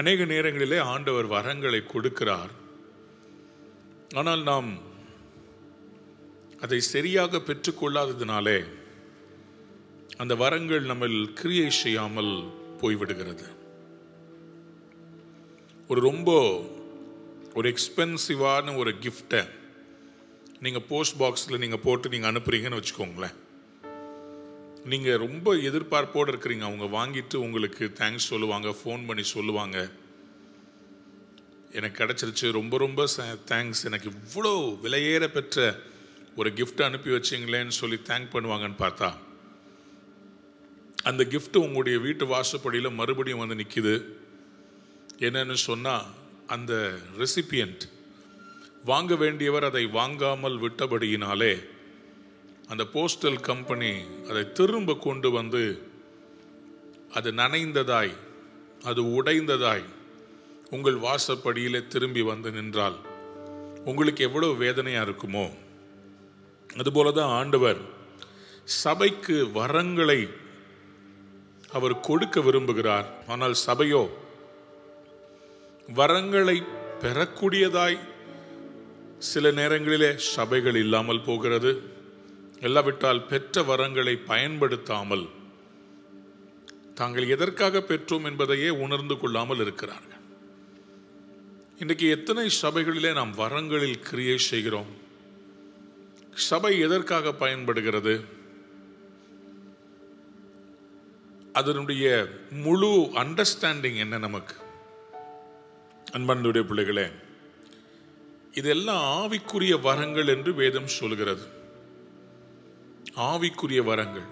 அநேக நேரங்களிலே ஆண்டவர் வரங்களை கொடுக்கிறார் ஆனால் நாம் அதை சரியாக பெற்றுக்கொள்ளாததினாலே அந்த வரங்கள் நம்ம கிரியை செய்யாமல் போய்விடுகிறது ஒரு ரொம்ப ஒரு எக்ஸ்பென்சிவான ஒரு கிஃப்டை நீங்கள் போஸ்ட் பாக்ஸில் நீங்கள் போட்டு நீங்கள் அனுப்புறீங்கன்னு வச்சுக்கோங்களேன் நீங்கள் ரொம்ப எதிர்பார்ப்போடு இருக்கிறீங்க அவங்க வாங்கிட்டு உங்களுக்கு தேங்க்ஸ் சொல்லுவாங்க ஃபோன் பண்ணி சொல்லுவாங்க எனக்கு கிடச்சிருச்சு ரொம்ப ரொம்ப தேங்க்ஸ் எனக்கு இவ்வளோ விலையேற பெற்ற ஒரு gift அனுப்பி வச்சிங்களேன்னு சொல்லி தேங்க் பண்ணுவாங்கன்னு பார்த்தா அந்த gift உங்களுடைய வீட்டு வாசப்படியில் மறுபடியும் வந்து நிற்கிது என்னன்னு சொன்னால் அந்த ரெசிபியன்ட் வாங்க வேண்டியவர் அதை வாங்காமல் விட்டபடியினாலே அந்த போஸ்டல் கம்பெனி அதை திரும்ப கொண்டு வந்து அது நனைந்ததாய் அது உடைந்ததாய் உங்கள் வாசப்படியிலே திரும்பி வந்து நின்றால் உங்களுக்கு எவ்வளவு வேதனையா இருக்குமோ அதுபோல தான் ஆண்டவர் சபைக்கு வரங்களை அவர் கொடுக்க விரும்புகிறார் ஆனால் சபையோ வரங்களை பெறக்கூடியதாய் சில நேரங்களிலே சபைகள் இல்லாமல் போகிறது எல்லாவிட்டால் பெற்ற வரங்களை பயன்படுத்தாமல் தாங்கள் எதற்காக பெற்றோம் என்பதையே உணர்ந்து கொள்ளாமல் இருக்கிறார்கள் இன்றைக்கு எத்தனை சபைகளிலே நாம் வரங்களில் கிரியை செய்கிறோம் சபை எதற்காக பயன்படுகிறது அதனுடைய முழு அண்டர்ஸ்டாண்டிங் என்ன நமக்கு அன்பனுடைய பிள்ளைகளே இதெல்லாம் ஆவிக்குரிய வரங்கள் என்று வேதம் சொல்கிறது ஆவிக்குரிய வரங்கள்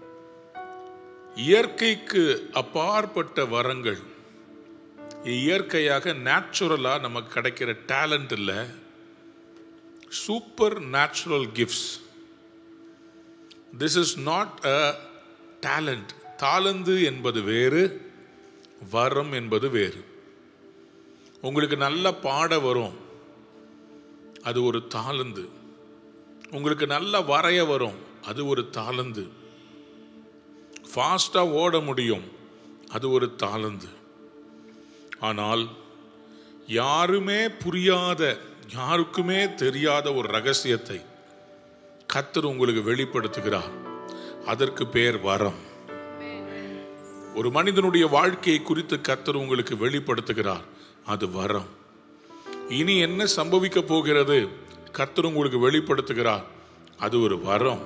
இயற்கைக்கு அப்பாற்பட்ட வரங்கள் இயற்கையாக நேச்சுரலா நமக்கு கிடைக்கிற டேலண்ட் இல்லை supernatural gifts this is not a talent தாளந்து என்பது வேறு வரம் என்பது வேறு உங்களுக்கு நல்ல பாட வரும் அது ஒரு தாளந்து உங்களுக்கு நல்ல வரைய வரும் அது ஒரு தாளந்து ஃபாஸ்டாக ஓட முடியும் அது ஒரு தாளந்து ஆனால் யாருமே புரியாத யாருக்குமே தெரியாத ஒரு ரகசியத்தை கத்தர் உங்களுக்கு வெளிப்படுத்துகிறார் அதற்கு பேர் வரம் ஒரு மனிதனுடைய வாழ்க்கையை குறித்து கத்தர் உங்களுக்கு வெளிப்படுத்துகிறார் அது வரம் இனி என்ன சம்பவிக்க போகிறது கத்தர் உங்களுக்கு வெளிப்படுத்துகிறார் அது ஒரு வரம்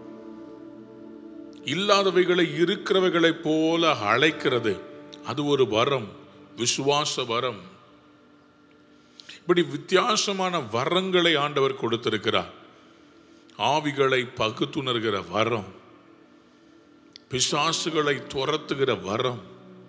இல்லாதவைகளை இருக்கிறவைகளை போல அழைக்கிறது அது ஒரு வரம் விசுவாச வரம் இப்படி வித்தியாசமான வரங்களை ஆண்டவர் கொடுத்திருக்கிறார் ஆவிகளை பகுத்துணர்கிற வரம் பிசாசுகளை துரத்துகிற வரம்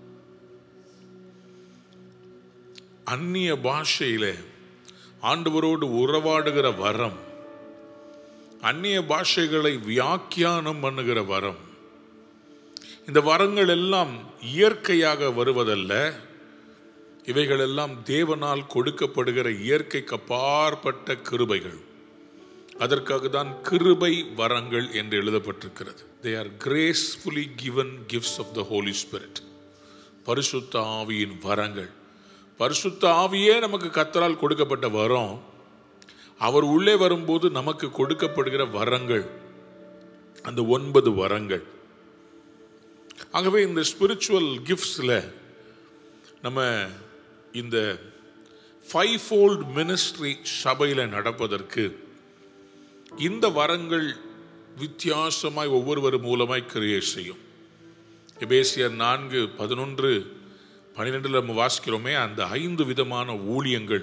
அந்நிய பாஷையிலே ஆண்டவரோடு உறவாடுகிற வரம் அந்நிய பாஷைகளை வியாக்கியானம் பண்ணுகிற வரம் இந்த வரங்கள் எல்லாம் இயற்கையாக வருவதல்ல இவைகளெல்லாம் தேவனால் கொடுக்கப்படுகிற இயற்கைக்கு அப்பாற்பட்ட கிருபைகள் அதற்காக தான் கிருபை வரங்கள் என்று எழுதப்பட்டிருக்கிறது they are gracefully given gifts of the holy spirit பரிசுத்த ஆவியின் வரங்கள் பரிசுத்த ஆவியே நமக்கு கத்தரால் கொடுக்கப்பட்ட வரம் அவர் உள்ளே வரும்போது நமக்கு கொடுக்கப்படுகிற வரங்கள் அந்த ஒன்பது வரங்கள் ஆகவே இந்த ஸ்பிரிச்சுவல் கிஃப்ட்ஸில் நம்ம இந்த ஃபைவ் ஃபோல்ட் மினிஸ்ட்ரி சபையில் நடப்பதற்கு இந்த வரங்கள் வித்தியாசமாய் ஒவ்வொருவர் மூலமாய் கிரியேட் செய்யும் எபேசியர் நான்கு பதினொன்று பன்னிரெண்டில் நம்ம வாசிக்கிறோமே அந்த ஐந்து விதமான ஊழியங்கள்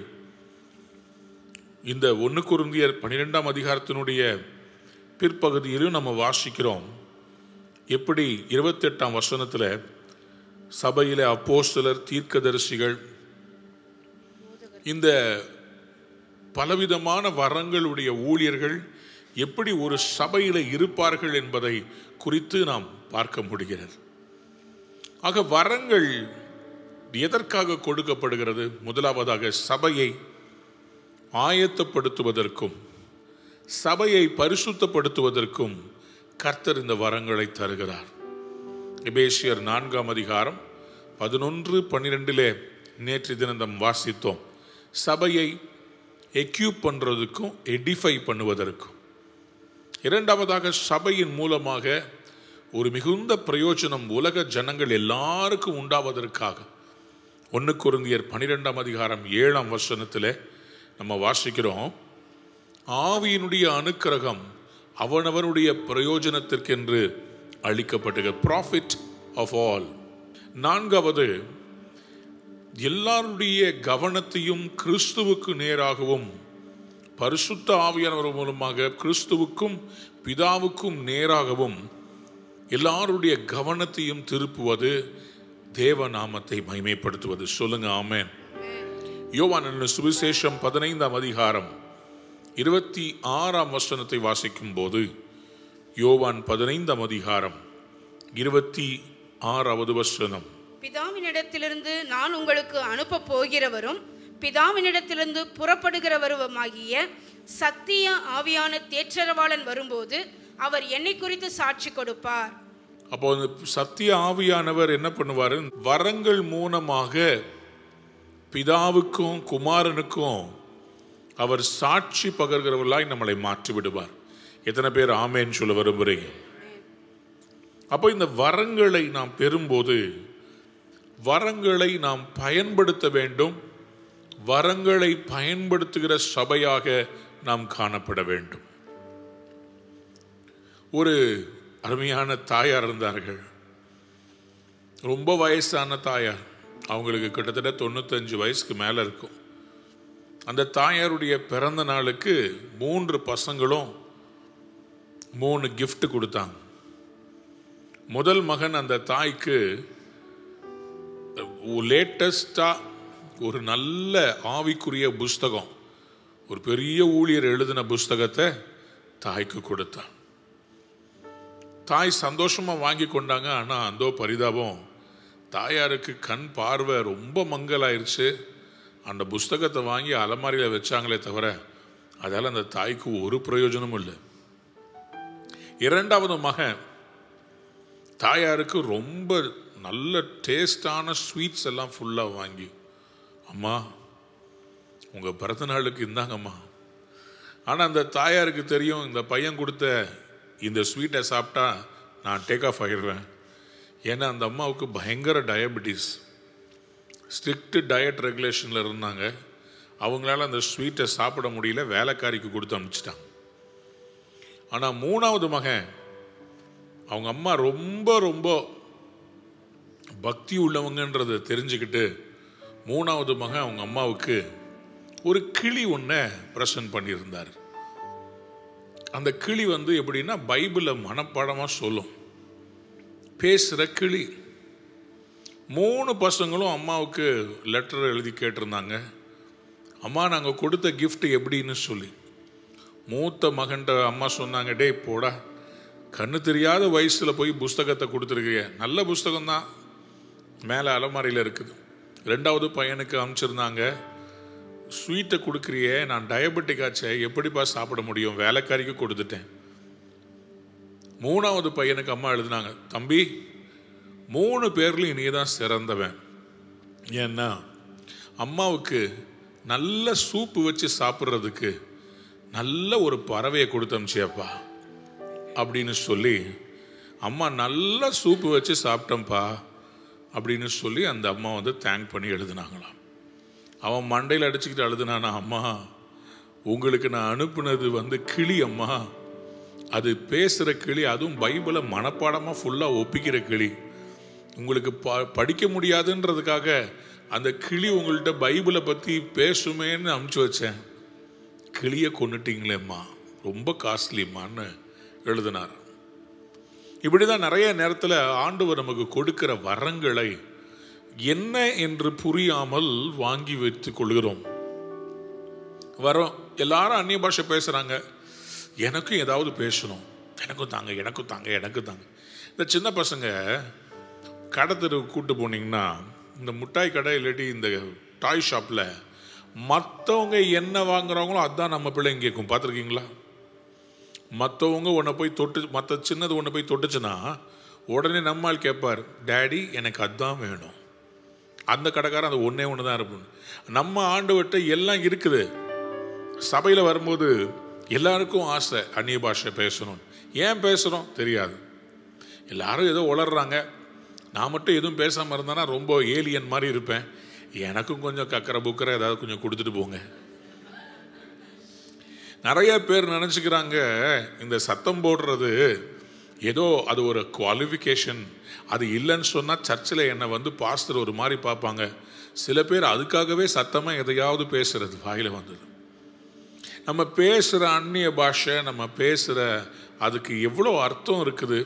இந்த ஒன்று குருந்தியர் பன்னிரெண்டாம் அதிகாரத்தினுடைய பிற்பகுதியிலும் நம்ம வாசிக்கிறோம் எப்படி இருபத்தெட்டாம் வசனத்தில் சபையிலே அப்போஸ்தலர் தீர்க்கதரிசிகள் இந்த பலவிதமான வரங்களுடைய ஊழியர்கள் எப்படி ஒரு சபையில் இருப்பார்கள் என்பதை குறித்து நாம் பார்க்க முடிகிறது ஆக வரங்கள் எதற்காக கொடுக்கப்படுகிறது முதலாவதாக சபையை ஆயத்தப்படுத்துவதற்கும் சபையை பரிசுத்தப்படுத்துவதற்கும் கர்த்தர் இந்த வரங்களை தருகிறார் எபேசியர் நான்காம் அதிகாரம் பதினொன்று பன்னிரெண்டிலே நேற்று தினம் நாம் வாசித்தோம் சபையை எக்யூப் பண்ணுறதுக்கும் எடிஃபை பண்ணுவதற்கும் இரண்டாவதாக சபையின் மூலமாக ஒரு மிகுந்த பிரயோஜனம் உலக ஜனங்கள் எல்லாருக்கும் உண்டாவதற்காக ஒன்று குருந்தியர் பனிரெண்டாம் அதிகாரம் ஏழாம் வசனத்தில் நம்ம வாசிக்கிறோம் ஆவியினுடைய அனுக்கிரகம் அவனவனுடைய பிரயோஜனத்திற்கென்று அளிக்கப்பட்டது ப்ராஃபிட் ஆஃப் ஆல் நான்காவது எல்லாருடைய கவனத்தையும் கிறிஸ்துவுக்கு நேராகவும் பரிசுத்த ஆவியானவர் மூலமாக கிறிஸ்துவுக்கும் பிதாவுக்கும் நேராகவும் எல்லாருடைய கவனத்தையும் திருப்புவது தேவ நாமத்தை மகிமைப்படுத்துவது சொல்லுங்க ஆமென் யோவான் சுவிசேஷம் பதினைந்தாம் அதிகாரம் இருபத்தி ஆறாம் வசனத்தை வாசிக்கும் போது யோவான் பதினைந்தாம் அதிகாரம் இருபத்தி ஆறாவது வசனம் பிதாவினிடத்திலிருந்து நான் உங்களுக்கு அனுப்ப போகிறவரும் பிதாவினிடத்திலிருந்து புறப்படுகிறவருமாகிய சத்திய ஆவியான தேற்றரவாளன் வரும்போது அவர் என்னை குறித்து சாட்சி கொடுப்பார் அப்போ அந்த சத்திய ஆவியானவர் என்ன பண்ணுவார் வரங்கள் மூலமாக பிதாவுக்கும் குமாரனுக்கும் அவர் சாட்சி பகர்கிறவர்களாய் நம்மளை மாற்றி விடுவார் எத்தனை பேர் ஆமேன்னு சொல்ல விரும்புகிறீங்க அப்போ இந்த வரங்களை நாம் பெறும்போது வரங்களை நாம் பயன்படுத்த வேண்டும் வரங்களை பயன்படுத்துகிற சபையாக நாம் காணப்பட வேண்டும் ஒரு அருமையான தாயார் இருந்தார்கள் ரொம்ப வயசான தாயார் அவங்களுக்கு கிட்டத்தட்ட தொண்ணூத்தஞ்சு வயசுக்கு மேலே இருக்கும் அந்த தாயாருடைய பிறந்த நாளுக்கு மூன்று பசங்களும் மூணு gift கொடுத்தாங்க முதல் மகன் அந்த தாய்க்கு லேட்டஸ்டாக ஒரு நல்ல ஆவிக்குரிய புஸ்தகம் ஒரு பெரிய ஊழியர் எழுதின புஸ்தகத்தை தாய்க்கு கொடுத்தான் தாய் சந்தோஷமாக வாங்கி கொண்டாங்க ஆனால் அந்தோ பரிதாபம் தாயாருக்கு கண் பார்வை ரொம்ப மங்கலாயிருச்சு அந்த புஸ்தகத்தை வாங்கி அலமாரியில் வச்சாங்களே தவிர அதால் அந்த தாய்க்கு ஒரு பிரயோஜனமும் இல்லை இரண்டாவது மகன் தாயாருக்கு ரொம்ப நல்ல டேஸ்டான ஸ்வீட்ஸ் எல்லாம் ஃபுல்லாக வாங்கி அம்மா உங்கள் பிறந்த நாளுக்கு இந்தாங்கம்மா ஆனால் அந்த தாயாருக்கு தெரியும் இந்த பையன் கொடுத்த இந்த ஸ்வீட்டை சாப்பிட்டா நான் டேக் ஆஃப் ஆகிடுவேன் ஏன்னா அந்த அம்மாவுக்கு பயங்கர டயபெட்டிஸ் ஸ்ட்ரிக்ட் டயட் ரெகுலேஷனில் இருந்தாங்க அவங்களால அந்த ஸ்வீட்டை சாப்பிட முடியல வேலைக்காரிக்கு கொடுத்து அனுப்பிச்சிட்டாங்க ஆனால் மூணாவது மகன் அவங்க அம்மா ரொம்ப ரொம்ப பக்தி உள்ளவங்கன்றதை தெரிஞ்சுக்கிட்டு மூணாவது மகன் அவங்க அம்மாவுக்கு ஒரு கிளி ஒன்றை ப்ரெசன்ட் பண்ணியிருந்தார் அந்த கிளி வந்து எப்படின்னா பைபிளை மனப்பாடமாக சொல்லும் பேசுகிற கிளி மூணு பசங்களும் அம்மாவுக்கு லெட்டர் எழுதி கேட்டிருந்தாங்க அம்மா நாங்கள் கொடுத்த gift எப்படின்னு சொல்லி மூத்த மகன்கிட்ட அம்மா சொன்னாங்க டேய் போடா கண்ணு தெரியாத வயசில் போய் புஸ்தகத்தை கொடுத்துருக்கீங்க நல்ல புஸ்தகம்தான் மேலே அலமாரியில் இருக்குது ரெண்டாவது பையனுக்கு அனுப்பிச்சிருந்தாங்க ஸ்வீட்டை கொடுக்குறியே நான் டயபெட்டிக் ஆச்சே எப்படிப்பா சாப்பிட முடியும் வேலைக்காரிக்கு கொடுத்துட்டேன் மூணாவது பையனுக்கு அம்மா எழுதினாங்க தம்பி மூணு பேர்லையும் நீ தான் சிறந்தவன் ஏன்னா அம்மாவுக்கு நல்ல சூப்பு வச்சு சாப்பிட்றதுக்கு நல்ல ஒரு பறவையை கொடுத்து அனுப்பிச்சியப்பா அப்படின்னு சொல்லி அம்மா நல்ல சூப்பு வச்சு சாப்பிட்டேன்ப்பா அப்படின்னு சொல்லி அந்த அம்மா வந்து தேங்க் பண்ணி எழுதுனாங்களாம் அவன் மண்டையில் அடிச்சுக்கிட்டு அழுதுனானா அம்மா உங்களுக்கு நான் அனுப்புனது வந்து கிளி அம்மா அது பேசுகிற கிளி அதுவும் பைபிளை மனப்பாடமாக ஃபுல்லாக ஒப்பிக்கிற கிளி உங்களுக்கு ப படிக்க முடியாதுன்றதுக்காக அந்த கிளி உங்கள்கிட்ட பைபிளை பற்றி பேசுமேன்னு அமுச்சு வச்சேன் கிளியை கொண்டுட்டீங்களேம்மா ரொம்ப காஸ்ட்லிம்மான்னு எழுதினார் இப்படி தான் நிறைய நேரத்தில் ஆண்டவர் நமக்கு கொடுக்கிற வரங்களை என்ன என்று புரியாமல் வாங்கி வைத்துக் கொள்கிறோம் வரோம் எல்லாரும் அந்நிய பாஷை பேசுகிறாங்க எனக்கும் ஏதாவது பேசணும் எனக்கும் தாங்க எனக்கும் தாங்க எனக்கும் தாங்க இந்த சின்ன பசங்க கடை தெருவுக்கு கூட்டு போனீங்கன்னா இந்த மிட்டாய் கடை இல்லாட்டி இந்த டாய் ஷாப்பில் மற்றவங்க என்ன வாங்குறாங்களோ அதுதான் நம்ம பிள்ளைங்க கேட்கும் பார்த்துருக்கீங்களா மற்றவங்க உன்னை போய் தொட்டு மற்ற சின்னது ஒன்று போய் தொட்டுச்சுன்னா உடனே நம்மால் கேட்பார் டேடி எனக்கு அதான் வேணும் அந்த கடைக்காரன் அது ஒன்றே ஒன்று தான் இருக்கும் நம்ம ஆண்டவர்கிட்ட எல்லாம் இருக்குது சபையில் வரும்போது எல்லாருக்கும் ஆசை அந்நிய பாஷை பேசணும் ஏன் பேசுகிறோம் தெரியாது எல்லாரும் ஏதோ உளர்றாங்க நான் மட்டும் எதுவும் பேசாமல் இருந்தேன்னா ரொம்ப ஏலியன் மாதிரி இருப்பேன் எனக்கும் கொஞ்சம் கக்கரை புக்கரை ஏதாவது கொஞ்சம் கொடுத்துட்டு போங்க நிறைய பேர் நினச்சிக்கிறாங்க இந்த சத்தம் போடுறது ஏதோ அது ஒரு குவாலிஃபிகேஷன் அது இல்லைன்னு சொன்னால் சர்ச்சில் என்னை வந்து பாஸ்டர் ஒரு மாதிரி பார்ப்பாங்க சில பேர் அதுக்காகவே சத்தமாக எதையாவது பேசுறது வாயில் வந்தது நம்ம பேசுகிற அந்நிய பாஷை நம்ம பேசுகிற அதுக்கு எவ்வளோ அர்த்தம் இருக்குது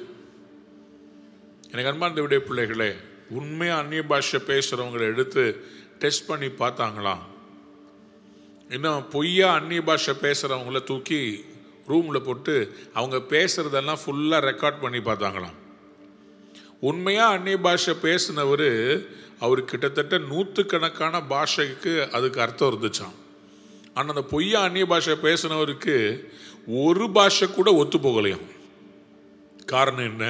எனக்கு அன்பார்ந்த விடைய பிள்ளைகளே உண்மையாக அந்நிய பாஷை பேசுகிறவங்களை எடுத்து டெஸ்ட் பண்ணி பார்த்தாங்களாம் இன்னும் பொய்யா அந்நிய பாஷை பேசுகிறவங்கள தூக்கி ரூமில் போட்டு அவங்க பேசுகிறதெல்லாம் ஃபுல்லாக ரெக்கார்ட் பண்ணி பார்த்தாங்களாம் உண்மையாக அந்நிய பாஷை பேசினவர் அவர் கிட்டத்தட்ட நூற்றுக்கணக்கான பாஷைக்கு அதுக்கு அர்த்தம் இருந்துச்சாம் ஆனால் அந்த பொய்யா அந்நிய பாஷை பேசினவருக்கு ஒரு பாஷை கூட ஒத்து போகலையாம் காரணம் என்ன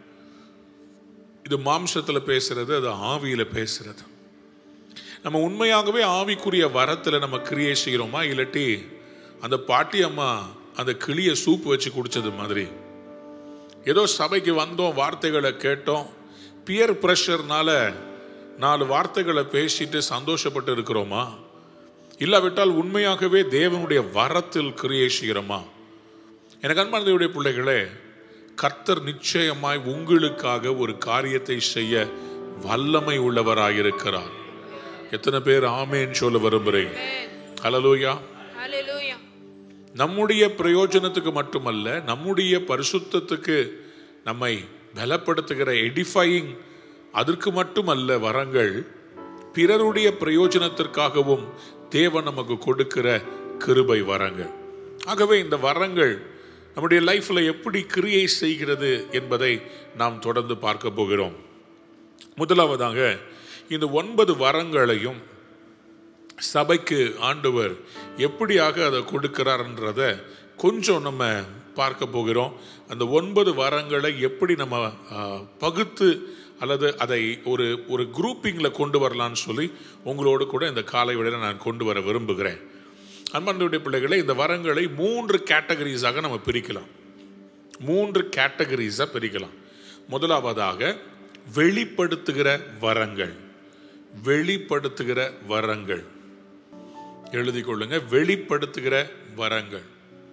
இது மாம்சத்தில் பேசுறது அது ஆவியில் பேசுறது நம்ம உண்மையாகவே ஆவிக்குரிய வரத்தில் நம்ம கிரியை செய்கிறோமா இல்லாட்டி அந்த பாட்டி அம்மா அந்த கிளியை சூப் வச்சு குடிச்சது மாதிரி ஏதோ சபைக்கு வந்தோம் வார்த்தைகளை கேட்டோம் பியர் ப்ரெஷர்னால நாலு வார்த்தைகளை பேசிட்டு சந்தோஷப்பட்டு இருக்கிறோமா இல்லாவிட்டால் உண்மையாகவே தேவனுடைய வரத்தில் கிரியை செய்கிறோமா எனக்கு அன்பானதையுடைய பிள்ளைகளே கர்த்தர் நிச்சயமாய் உங்களுக்காக ஒரு காரியத்தை செய்ய வல்லமை உள்ளவராயிருக்கிறார் எத்தனை பேர் ஆமேன்னு சொல்ல விரும்புகிறேன் ஹலலூயா ஹalleluya நம்முடைய பிரயோஜனத்துக்கு மட்டுமல்ல நம்முடைய பரிசுத்தத்துக்கு நம்மை பலப்படுத்துகிற எடிஃபையிங் அதற்கு மட்டுமல்ல வரங்கள் பிறருடைய பிரயோஜனத்திற்காகவும் தேவன் நமக்கு கொடுக்கிற கிருபை வரங்கள் ஆகவே இந்த வரங்கள் நம்முடைய லைஃப்பில் எப்படி கிரியை செய்கிறது என்பதை நாம் தொடர்ந்து பார்க்க போகிறோம் முதலாவதாக இந்த ஒன்பது வரங்களையும் சபைக்கு ஆண்டவர் எப்படியாக அதை கொடுக்கிறார்ன்றத கொஞ்சம் நம்ம பார்க்க போகிறோம் அந்த ஒன்பது வரங்களை எப்படி நம்ம ஆ, பகுத்து அல்லது அதை ஒரு ஒரு குரூப்பிங்கில் கொண்டு வரலான்னு சொல்லி உங்களோடு கூட இந்த காலை வேளையில நான் கொண்டு வர விரும்புகிறேன் அன்பானுடைய பிள்ளைகளை இந்த வரங்களை மூன்று கேட்டகரிஸாக நம்ம பிரிக்கலாம் மூன்று கேட்டகரிஸாக பிரிக்கலாம் முதலாவதாக வெளிப்படுத்துகிற வரங்கள் வெளிப்படுத்துகிற வரங்கள் எழுதிக் கொள்ளுங்க வெளிப்படுத்துகிற வரங்கள்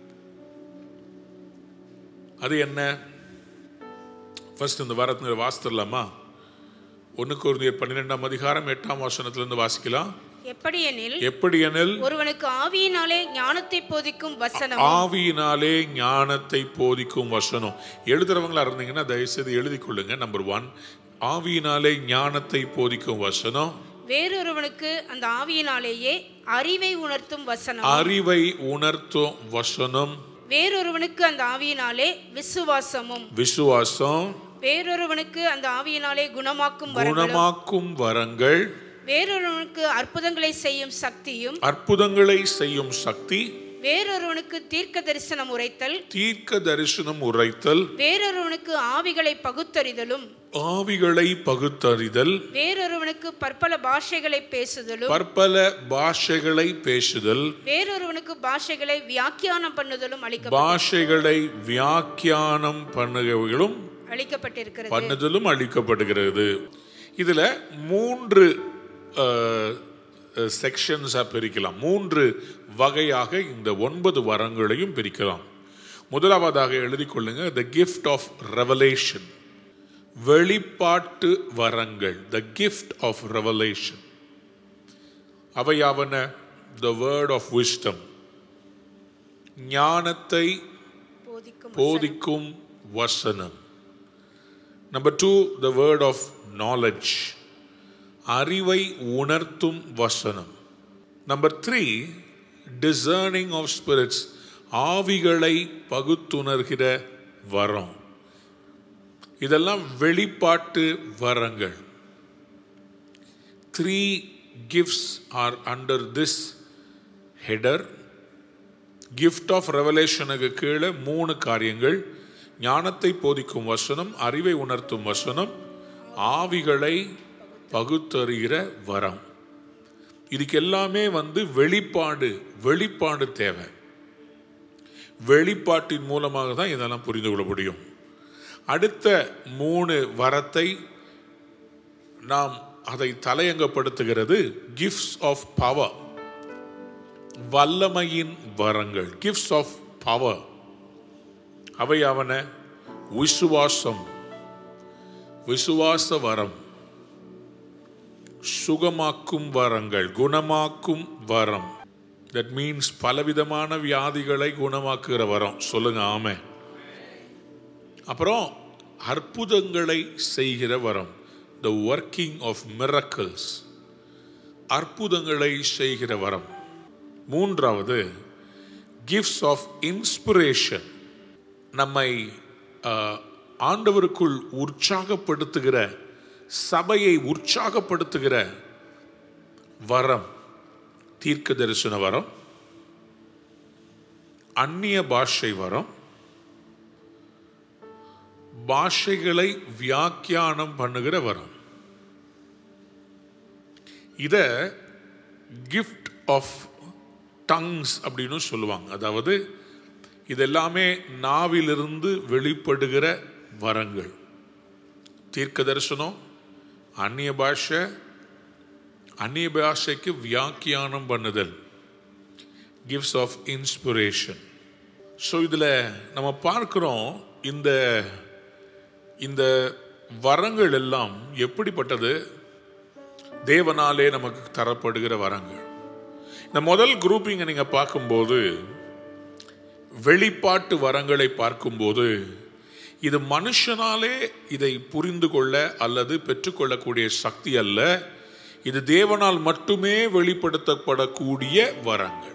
அது என்ன ஃபர்ஸ்ட் இந்த வரத்துங்கிற வாசித்துடலாமா ஒன்றுக்கு ஒரு பன்னிரெண்டாம் அதிகாரம் எட்டாம் வசனத்திலிருந்து வாசிக்கலாம் எப்படி எனில் எப்படி எனில் ஒருவனுக்கு ஆவியினாலே ஞானத்தை போதிக்கும் வசனம் ஆவியினாலே ஞானத்தை போதிக்கும் வசனம் எழுதுறவங்களா இருந்தீங்கன்னா தயவுசெய்து எழுதி கொள்ளுங்க நம்பர் ஒன் ஆவியினாலே ஞானத்தை போதிக்கும் வசனம் வேறொருவனுக்கு அந்த ஆவியினாலேயே அறிவை உணர்த்தும் வசனம் அறிவை உணர்த்தும் வசனம் வேறொருவனுக்கு அந்த ஆவியினாலே விசுவாசமும் விசுவாசம் வேறொருவனுக்கு அந்த ஆவியினாலே குணமாக்கும் வரங்களும் குணமாக்கும் வரங்கள் வேறொருவனுக்கு அற்புதங்களை செய்யும் சக்தியும் அற்புதங்களை செய்யும் சக்தி வேறொருவனுக்கு தீர்க்க தரிசனம் உரைத்தல் தீர்க்க தரிசனம் உரைத்தல் வேறொருவனுக்கு ஆவிகளை பகுத்தறிதலும் ஆவிகளை பகுத்தறிதல் வேறொருவனுக்கு பற்பல பாஷைகளை பேசுதலும் பற்பல பாஷைகளை பேசுதல் வேறொருவனுக்கு பாஷைகளை வியாக்கியானம் பண்ணுதலும் அளிக்க பாஷைகளை வியாக்கியானம் பண்ணுகைகளும் அளிக்கப்பட்டிருக்கிறது பண்ணுதலும் அளிக்கப்படுகிறது இதுல மூன்று செக்ஷன்ஸாக பிரிக்கலாம் மூன்று வகையாக இந்த ஒன்பது வரங்களையும் பிரிக்கலாம் முதலாவதாக எழுதிக் கொள்ளுங்க த கிஃப்ட் ஆஃப் ரெவலேஷன் வெளிப்பாட்டு வரங்கள் த கிஃப்ட் ஆஃப் ரெவலேஷன் அவையாவன த வேர்ட் ஆஃப் விஸ்டம் ஞானத்தை போதிக்கும் போதிக்கும் வசனம் number two the word of knowledge அறிவை உணர்த்தும் வசனம் number three discerning of spirits ஆவிகளை பகுத்துணர்கிற வரம் இதெல்லாம் வெளிப்பாட்டு வரங்கள் three gifts are under this header gift of ரெவலேஷனுக்கு கீழே மூணு காரியங்கள் ஞானத்தை போதிக்கும் வசனம் அறிவை உணர்த்தும் வசனம் ஆவிகளை பகுத்தறிகிற வரம் இதுக்கு எல்லாமே வந்து வெளிப்பாடு வெளிப்பாடு தேவை வெளிப்பாட்டின் மூலமாக தான் இதெல்லாம் புரிந்து கொள்ள முடியும் அடுத்த மூணு வரத்தை நாம் அதை தலையங்கப்படுத்துகிறது கிஃப்ட்ஸ் ஆஃப் பவர் வல்லமையின் வரங்கள் கிஃப்ட்ஸ் ஆஃப் பவர் அவை அவன விசுவாசம் விசுவாச வரம் சுகமாக்கும் வரங்கள் குணமாக்கும் வரம் தட் மீன்ஸ் பலவிதமான வியாதிகளை குணமாக்குகிற வரம் சொல்லுங்க ஆமே அப்புறம் அற்புதங்களை செய்கிற வரம் த ஒர்க்கிங் ஆஃப் மிரக்கல்ஸ் அற்புதங்களை செய்கிற வரம் மூன்றாவது கிஃப்ட்ஸ் ஆஃப் இன்ஸ்பிரேஷன் நம்மை ஆஹ், ஆண்டவருக்குள் உற்சாகப்படுத்துகிற சபையை உற்சாகப்படுத்துகிற வரம் தீர்க்க தரிசன வரம் அந்நிய பாஷை வரம் பாஷைகளை வியாக்கியானம் பண்ணுகிற வரம் இத கிஃப்ட் ஆஃப் டங்ஸ் அப்படின்னு சொல்லுவாங்க அதாவது இதெல்லாமே நாவிலிருந்து வெளிப்படுகிற வரங்கள் தீர்க்க தரிசனம் அந்நிய பாஷை அந்நிய பாஷைக்கு வியாக்கியானம் பண்ணுதல் கிஃப்ட்ஸ் ஆஃப் இன்ஸ்பிரேஷன் ஸோ இதில் நம்ம பார்க்கிறோம் இந்த இந்த வரங்கள் எல்லாம் எப்படிப்பட்டது தேவனாலே நமக்கு தரப்படுகிற வரங்கள் இந்த முதல் குரூப்பிங்கை நீங்கள் பார்க்கும்போது வெளிப்பாட்டு வரங்களை பார்க்கும்போது இது மனுஷனாலே இதை புரிந்து கொள்ள அல்லது பெற்றுக்கொள்ளக்கூடிய சக்தி அல்ல இது தேவனால் மட்டுமே வெளிப்படுத்தப்படக்கூடிய வரங்கள்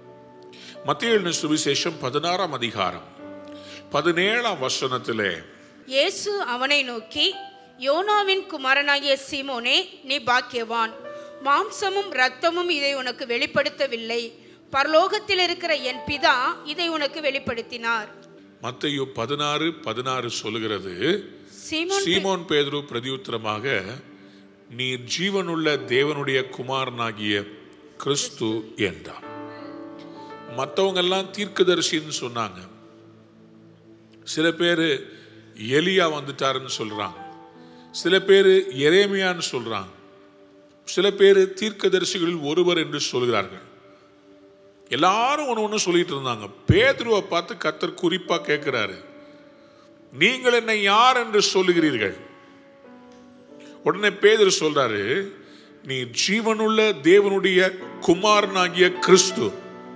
மத்திய சுவிசேஷம் பதினாறாம் அதிகாரம் பதினேழாம் வசனத்திலே இயேசு அவனை நோக்கி யோனாவின் குமாரனாகிய சீமோனே நீ பாக்கியவான் மாம்சமும் இரத்தமும் இதை உனக்கு வெளிப்படுத்தவில்லை பரலோகத்தில் இருக்கிற என் பிதா இதை உனக்கு வெளிப்படுத்தினார் மத்தையு பதினாறு பதினாறு சொல்லுகிறது சீமோன் சீமோன் பேதுரு பிரதியுத்தரமாக நீ ஜீவனுள்ள தேவனுடைய குமாரனாகிய கிறிஸ்து என்றான் மற்றவங்க எல்லாம் தீர்க்கதரிசின்னு சொன்னாங்க சில பேர் எலியா வந்துட்டாருன்னு சொல்றாங்க சில பேர் எரேமியான்னு சொல்றாங்க சில பேர் தீர்க்கதரிசிகளில் ஒருவர் என்று சொல்கிறார்கள் எல்லாரும் ஒன்று ஒன்று சொல்லிட்டு இருந்தாங்க பேதுருவை பார்த்து கத்தர் குறிப்பா கேட்கிறாரு நீங்கள் என்னை யார் என்று சொல்லுகிறீர்கள் உடனே பேதுரு சொல்றாரு நீ ஜீவனுள்ள தேவனுடைய குமாரனாகிய கிறிஸ்து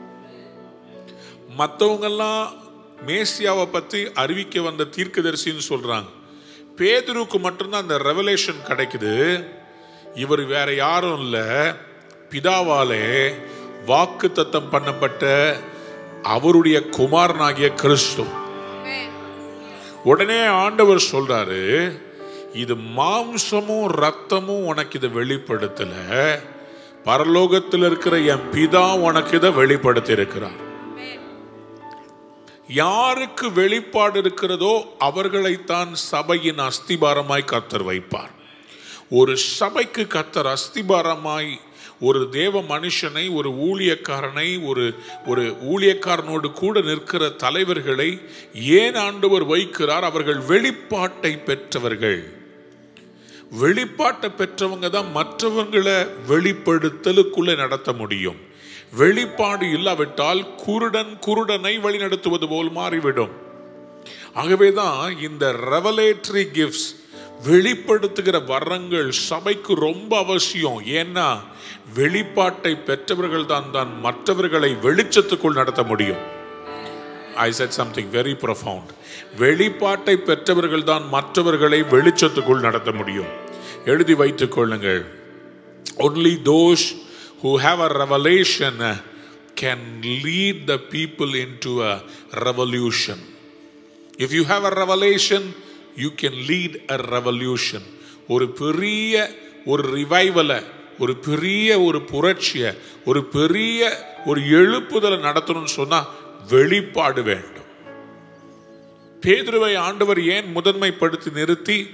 மற்றவங்கெல்லாம் மேசியாவை பத்தி அறிவிக்க வந்த தீர்க்கதரிசின்னு சொல்றாங்க பேதுருக்கு மட்டும்தான் அந்த ரெவலேஷன் கிடைக்குது இவர் வேற யாரும் இல்ல பிதாவாலே வாக்கு தத்தம் பண்ணப்பட்ட அவருடைய குமாரனாகிய கிறிஸ்து உடனே ஆண்டவர் சொல்றாரு இது மாம்சமும் ரத்தமும் உனக்கு இதை வெளிப்படுத்தல பரலோகத்தில் இருக்கிற என் பிதா உனக்கு இதை வெளிப்படுத்தி இருக்கிறார் யாருக்கு வெளிப்பாடு இருக்கிறதோ அவர்களைத்தான் சபையின் அஸ்திபாரமாய் கத்தர் வைப்பார் ஒரு சபைக்கு கத்தர் அஸ்திபாரமாய் ஒரு தேவ மனுஷனை ஒரு ஊழியக்காரனை ஒரு ஒரு ஊழியக்காரனோடு கூட நிற்கிற தலைவர்களை ஏன் ஆண்டவர் வைக்கிறார் அவர்கள் வெளிப்பாட்டை பெற்றவர்கள் வெளிப்பாட்டை பெற்றவங்க தான் மற்றவங்களை வெளிப்படுத்தலுக்குள்ள நடத்த முடியும் வெளிப்பாடு இல்லாவிட்டால் குருடன் குருடனை வழிநடத்துவது போல் மாறிவிடும் ஆகவேதான் இந்த ரெவலேட்டரி கிஃப்ட்ஸ் வெளிப்படுத்துகிற வரங்கள் சபைக்கு ரொம்ப அவசியம் ஏன்னா வெளிப்பாட்டை பெற்றவர்கள் தான் தான் மற்றவர்களை வெளிச்சத்துக்குள் நடத்த முடியும் I said something very profound வெளிப்பாட்டை பெற்றவர்கள் தான் மற்றவர்களை வெளிச்சத்துக்குள் நடத்த முடியும் எழுதி வைத்துக் கொள்ளுங்கள் only those who have a revelation uh, can lead the people into a revolution if you have a revelation you can lead a revolution ஒரு பெரிய ஒரு ரிவைவலை ஒரு பெரிய ஒரு புரட்சியை ஒரு பெரிய ஒரு எழுப்புதலை நடத்தணும்னு சொன்னா வெளிப்பாடு வேண்டும் பேதுருவை ஆண்டவர் ஏன் முதன்மைப்படுத்தி நிறுத்தி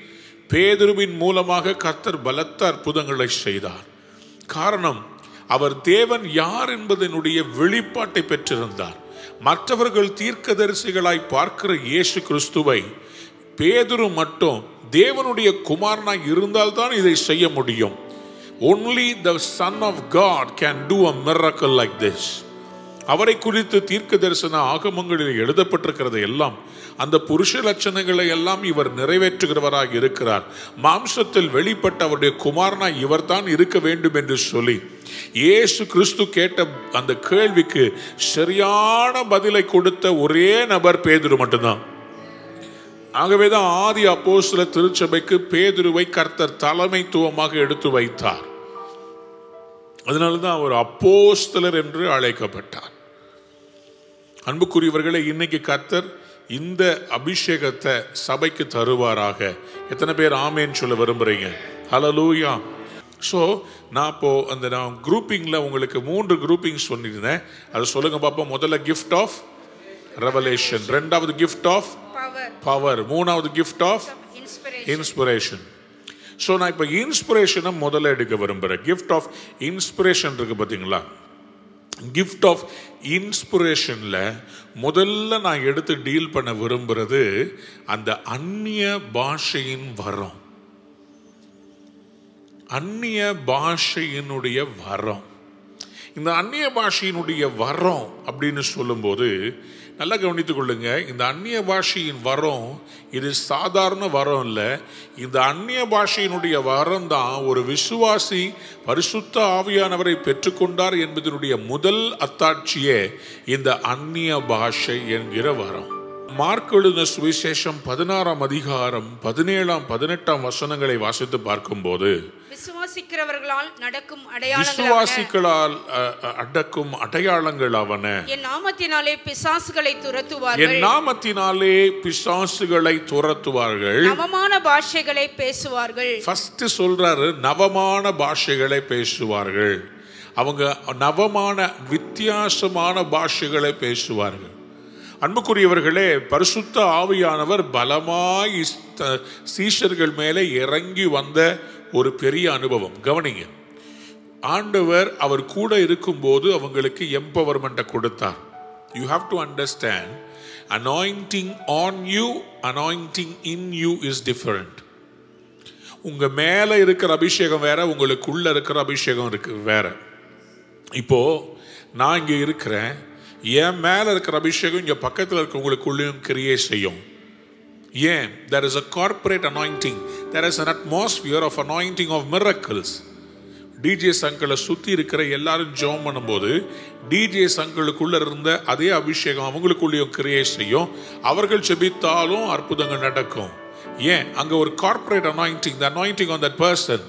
பேதுருவின் மூலமாக கர்த்தர் பலத்த அற்புதங்களை செய்தார் காரணம் அவர் தேவன் யார் என்பதனுடைய வெளிப்பாட்டை பெற்றிருந்தார் மற்றவர்கள் தீர்க்கதரிசிகளாய் பார்க்கிற இயேசு கிறிஸ்துவை பேதுரு மட்டும் தேவனுடைய குமாரனாய் இருந்தால்தான் இதை செய்ய முடியும் only the son of god can do a miracle like this அவரை குறித்து தீர்க்க தரிசன ஆகமங்களில் எழுதப்பட்டிருக்கிறது எல்லாம் அந்த புருஷ லட்சணங்களை எல்லாம் இவர் நிறைவேற்றுகிறவராக இருக்கிறார் மாம்சத்தில் வெளிப்பட்ட அவருடைய குமாரனாய் இவர்தான் இருக்க வேண்டும் என்று சொல்லி இயேசு கிறிஸ்து கேட்ட அந்த கேள்விக்கு சரியான பதிலை கொடுத்த ஒரே நபர் பேதுரு மட்டும்தான் ஆகவேதான் ஆதி அப்போஸ்தல திருச்சபைக்கு பேதுருவை கர்த்தர் தலைமைத்துவமாக எடுத்து வைத்தார் அதனாலதான் அவர் அப்போஸ்தலர் என்று அழைக்கப்பட்டார் அன்புக்குரியவர்களே இன்னைக்கு கர்த்தர் இந்த அபிஷேகத்தை சபைக்கு தருவாராக எத்தனை பேர் ஆமேன்னு சொல்ல விரும்புறீங்க ஹலலூயா ஸோ நான் இப்போ அந்த நான் குரூப்பிங்கில் உங்களுக்கு மூன்று குரூப்பிங் சொல்லியிருந்தேன் அதை சொல்லுங்க பார்ப்போம் முதல்ல கிஃப்ட் ஆஃப் ரெவலேஷன் ரெண்டாவது கிஃப்ட் ஆஃப் பவர் பவர் மூணாவது gift of inspiration inspiration so நான் இப்போ இன்ஸ்பிரேஷனை முதல்ல எடுக்க விரும்புகிறேன் கிஃப்ட் ஆஃப் இன்ஸ்பிரேஷன் இருக்கு பார்த்தீங்களா கிஃப்ட் ஆஃப் இன்ஸ்பிரேஷனில் முதல்ல நான் எடுத்து டீல் பண்ண விரும்புகிறது அந்த அந்நிய பாஷையின் வரம் அந்நிய பாஷையினுடைய வரம் இந்த அந்நிய பாஷையினுடைய வரம் அப்படின்னு சொல்லும்போது நல்லா கவனித்துக் கொள்ளுங்க இந்த அந்நிய பாஷையின் வரம் இது சாதாரண வரம் இல்லை இந்த அந்நிய பாஷையினுடைய வரம் தான் ஒரு விசுவாசி பரிசுத்த ஆவியானவரை பெற்றுக்கொண்டார் என்பதனுடைய முதல் அத்தாட்சியே இந்த அந்நிய பாஷை என்கிற வரம் மார்க் எழுதின சுவிசேஷம் பதினாறாம் அதிகாரம் பதினேழாம் பதினெட்டாம் வசனங்களை வாசித்து பார்க்கும்போது விசுவாசிக்கிறவர்களால் நடக்கும் அடையாளங்கள் விசுவாசிகளால் அ, அ, அடக்கும் அடையாளங்கள் அவன என் நாமத்தினாலே பிசாசுகளை என் துரத்துவார்கள் நாமத்தினாலே பிசாசுகளை துரத்துவார்கள் நவமான பாஷைகளை பேசுவார்கள் ஃபர்ஸ்ட் சொல்றாரு நவமான பாஷைகளை பேசுவார்கள் அவங்க நவமான வித்தியாசமான பாஷைகளை பேசுவார்கள் அன்புக்குரியவர்களே பரிசுத்த ஆவியானவர் பலமாய் இஸ்த- சீஷர்கள் மேலே இறங்கி வந்த ஒரு பெரிய அனுபவம் கவனிங்க ஆண்டவர் அவர் கூட இருக்கும்போது அவங்களுக்கு எம்பவர்மெண்ட்டை கொடுத்தார் you have to understand anointing on you anointing in you is different உங்க மேல இருக்கிற அபிஷேகம் வேற உங்களுக்குள்ள இருக்கிற அபிஷேகம் இருக்கு வேற இப்போ நான் இங்க இருக்கிறேன் என் மேல இருக்கிற அபிஷேகம் இங்க பக்கத்துல இருக்கவங்களுக்குள்ளேயும் கிரியே செய்யும் ஏன் there is a corporate anointing there is an atmosphere of anointing of miracles டிஜே சங்களை சுத்தி இருக்கிற எல்லாரும் ஜெபம் பண்ணும்போது டிஜே சங்களுக்குள்ள இருந்த அதே அபிஷேகம் அவங்களுக்குள்ளேயும் கிரியே செய்யும் அவர்கள் ஜெபித்தாலும் அற்புதங்கள் நடக்கும் ஏன் அங்க ஒரு corporate anointing the anointing on that person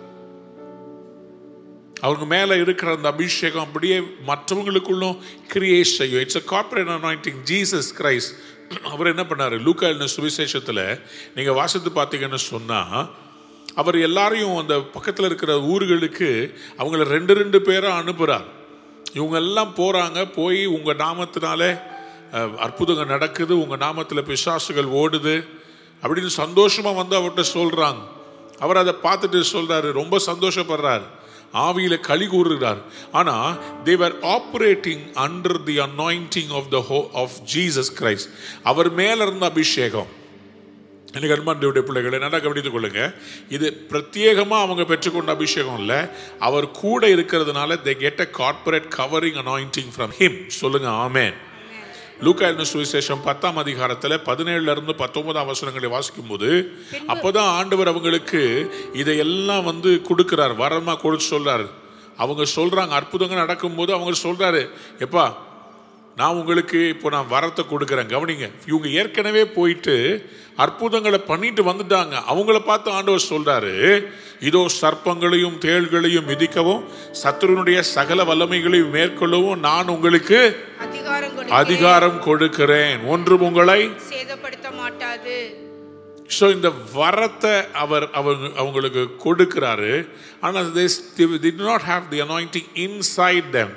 அவங்க மேல இருக்கிற அந்த அபிஷேகம் அப்படியே மற்றவங்களுக்குள்ளும் கிரியேட் செய்யும் it's a corporate anointing Jesus Christ அவர் என்ன பண்ணாரு லூக்கா எழுதின சுவிசேஷத்துல நீங்க வாசித்து பார்த்தீங்கன்னு சொன்னா அவர் எல்லாரையும் அந்த பக்கத்தில் இருக்கிற ஊர்களுக்கு அவங்கள ரெண்டு ரெண்டு பேரை அனுப்புகிறார் இவங்க எல்லாம் போகிறாங்க போய் உங்கள் நாமத்தினாலே அஹ், அற்புதங்கள் நடக்குது உங்கள் நாமத்தில் பிசாசுகள் ஓடுது அப்படின்னு சந்தோஷமாக வந்து அவர்கிட்ட சொல்கிறாங்க அவர் அதை பார்த்துட்டு சொல்கிறாரு ரொம்ப சந்தோஷப்படுறார் ஆவியில களி கூறுகிறார் ஆனா தேவர் operating under the anointing of the ho of Jesus Christ அவர் மேல இருந்த அபிஷேகம் எனக்கு அன்பாண்டியுடைய பிள்ளைகளை நல்லா கவனித்துக் கொள்ளுங்க இது பிரத்யேகமாக அவங்க பெற்றுக்கொண்ட அபிஷேகம் இல்லை அவர் கூட இருக்கிறதுனால they get a corporate covering anointing from him சொல்லுங்க ஆமேன் லூக்கா எழுதின சுவிசேஷம் பத்தாம் அதிகாரத்தில் பதினேழுல இருந்து பத்தொன்பதாம் வசனங்களை வாசிக்கும் போது அப்போதான் ஆண்டவர் அவங்களுக்கு இதையெல்லாம் வந்து கொடுக்கிறார் வரமா கொடுத்து சொல்றாரு அவங்க சொல்றாங்க அற்புதங்கள் நடக்கும்போது அவங்க சொல்றாரு எப்பா நான் உங்களுக்கு இப்போ நான் வரத்தை கொடுக்குறேன் கவனிங்க இவங்க ஏற்கனவே போயிட்டு அற்புதங்களை பண்ணிட்டு வந்துட்டாங்க அவங்கள பார்த்து ஆண்டவர் சொல்றாரு இதோ சர்ப்பங்களையும் தேள்களையும் மிதிக்கவும் சத்துருனுடைய சகல வல்லமைகளையும் மேற்கொள்ளவும் நான் உங்களுக்கு அதிகாரம் கொடுத்து அதிகாரம் கொடுக்கிறேன் ஒன்றும் உங்களை சேதப்படுத்த மாட்டாது ஸோ இந்த வரத்தை அவர் அவங்க அவங்களுக்கு கொடுக்கிறாரு ஆனால் did not have the anointing inside them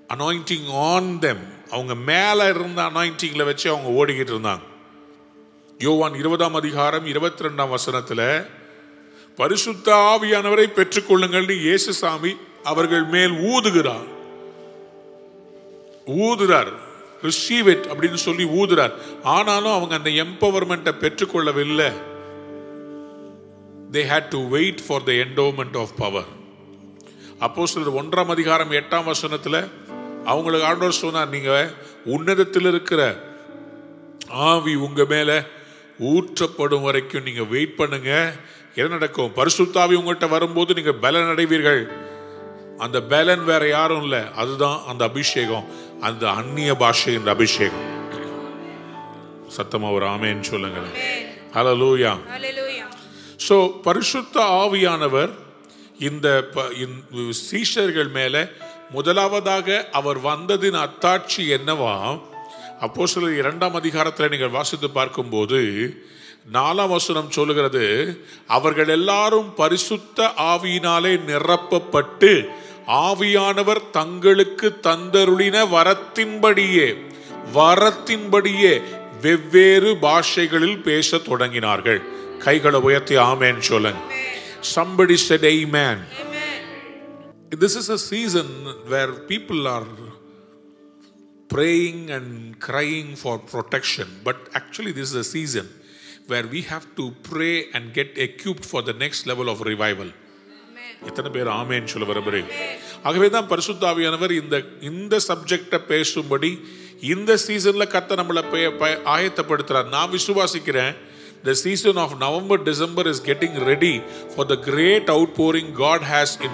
anointing on them அவங்க மேலே இருந்த அனாயிண்டிங்கில் வச்சு அவங்க ஓடிக்கிட்டு இருந்தாங்க யோவான் இருபதாம் அதிகாரம் இருபத்தி ரெண்டாம் வசனத்துல பரிசுத்த ஆவியானவரை பெற்றுக்கொள்ளுங்கள்னு இயேசுசாமி அவர்கள் மேல் ஊதுகிறார் ஊதுறார் ரிசீவ் இட் அப்படின்னு சொல்லி ஊதுறார் ஆனாலும் அவங்க அந்த எம்பவர்மெண்ட்டை பெற்றுக்கொள்ளவில்லை they had to wait for the endowment of power அப்போ சிலர் ஒன்றாம் அதிகாரம் எட்டாம் வசனத்தில் அவங்களுக்கு ஆண்டவர் சொன்னார் நீங்க உன்னதத்தில் இருக்கிற ஆவி உங்க மேல ஊற்றப்படும் வரைக்கும் நீங்க வெயிட் பண்ணுங்க என்ன நடக்கும் பரிசுத்தாவி உங்கள்கிட்ட வரும்போது நீங்க பலன் அடைவீர்கள் அந்த பலன் வேற யாரும் இல்லை அதுதான் அந்த அபிஷேகம் அந்த அந்நிய பாஷையின் அபிஷேகம் சத்தமா ஒரு ஆமேன்னு சொல்லுங்களேன் ஹalleluya ஹalleluya ஸோ பரிசுத்த ஆவியானவர் இந்த ப- இந்த சீஷர்கள் மேல முதலாவதாக அவர் வந்ததின் அத்தாட்சி என்னவா அப்போ சில இரண்டாம் அதிகாரத்தில் நீங்கள் வாசித்து பார்க்கும்போது நாலாம் வசனம் சொல்லுகிறது அவர்கள் எல்லாரும் பரிசுத்த ஆவியினாலே நிரப்பப்பட்டு ஆவியானவர் தங்களுக்கு தந்தருளின வரத்தின்படியே வரத்தின்படியே வெவ்வேறு பாஷைகளில் பேசத் தொடங்கினார்கள் கைகளை உயர்த்தி ஆமேன் சொல்லுங்க somebody said amen this is a season where people are praying and crying for protection but actually this is a season where we have to pray and get equipped for the next level of revival எத்தனை பேர் ஆமேன்னு சொல்ல விரும்புகிறேன் ஆகவே தான் பரிசுத்தாவியானவர் இந்த இந்த சப்ஜெக்டை பேசும்படி இந்த சீசன்ல கத்த நம்மளை பே- ப- ஆயத்தப்படுத்துறார் நான் விசுவாசிக்கிறேன் the season of November December is getting ready for the great outpouring God has in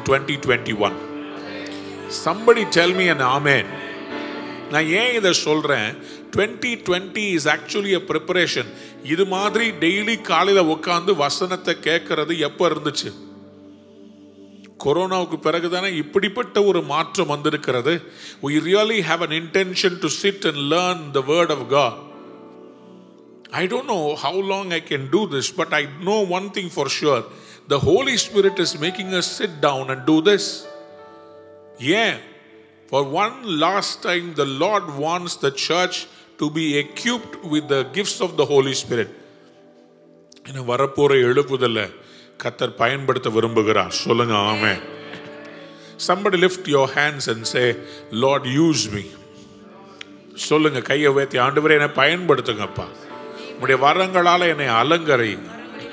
2021 somebody tell me an amen நான் ஏன் இதை சொல்றேன் 2020 இஸ் ஆக்சுவலி a preparation இது மாதிரி டெய்லி காலையில் உட்காந்து வசனத்தை கேட்கறது எப்போ இருந்துச்சு கொரோனாவுக்கு பிறகுதானே இப்படிப்பட்ட ஒரு மாற்றம் வந்திருக்கிறது we really have an intention to sit and learn the word of God I don't know how long I can do this but I know one thing for sure the Holy Spirit is making us sit down and do this yeah for one last time the Lord wants the church to be equipped with the gifts of the Holy Spirit என வரப்போற எழுப்புதல்ல கத்தர் பயன்படுத்த விரும்புகிறார் சொல்லுங்க ஆமே somebody lift your hands and say lord use me சொல்லுங்க கையை உயர்த்தி ஆண்டவரே என்னை பயன்படுத்துங்கப்பா உடைய வரங்களால என்னை அலங்கரையுங்க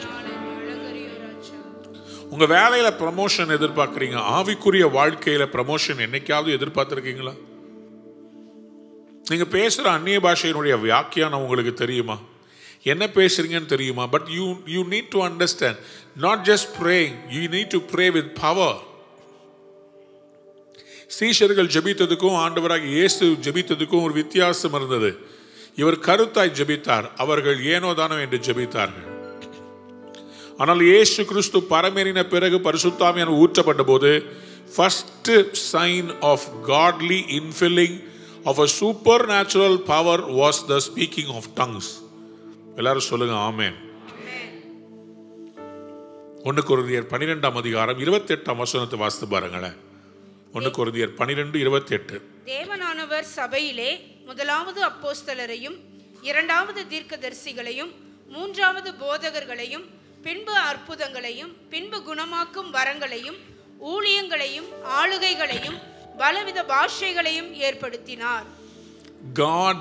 உங்க வேலையில ப்ரமோஷன் எதிர்பார்க்கறீங்க ஆவிக்குரிய வாழ்க்கையில ப்ரமோஷன் என்னைக்காவது எதிர்பார்த்திருக்கீங்களா நீங்க பேசுற அந்நிய பாஷையினுடைய வியாக்கியானம் உங்களுக்கு தெரியுமா என்ன பேசுறீங்கன்னு தெரியுமா but you you need to understand not just praying you need to pray with power சீஷர்கள் ஜெபித்ததுக்கும் ஆண்டவராக இயேசு ஜெபித்ததுக்கும் ஒரு வித்தியாசம் இருந்தது இவர் கருத்தாய் ஜெபித்தார் அவர்கள் ஏனோ தானோ என்று ஜெபித்தார்கள் ஆனால் இயேசு கிறிஸ்து பரமேறின பிறகு பரிசுத்தாமியான ஊற்றப்பட்ட போது first sign of godly infilling of a supernatural power was the speaking of tongues எல்லாரும் சொல்லுங்க ஆமேன் ஒன்று குருந்தியர் பன்னிரெண்டாம் அதிகாரம் இருபத்தி எட்டாம் வசனத்தை வாசித்து பாருங்களேன் ஒன்று குருந்தியர் பன்னிரெண்டு இருபத்தி எட்டு தேவனானவர் சபையிலே முதலாவது அப்போஸ்தலரையும் இரண்டாவது தீர்க்கதரிசிகளையும் மூன்றாவது போதகர்களையும் பின்பு அற்புதங்களையும் பின்பு குணமாக்கும் வரங்களையும் ஊழியங்களையும் ஆளுகைகளையும் பலவித பாஷைகளையும் ஏற்படுத்தினார் God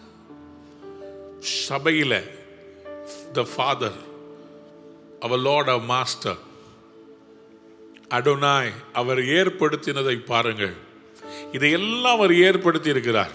சபையில் த ஃபாதர் அவர் லார்ட் அவர் மாஸ்டர் அடோனாய் அவர் ஏற்படுத்தினதை பாருங்கள் இதையெல்லாம் அவர் ஏற்படுத்தி இருக்கிறார்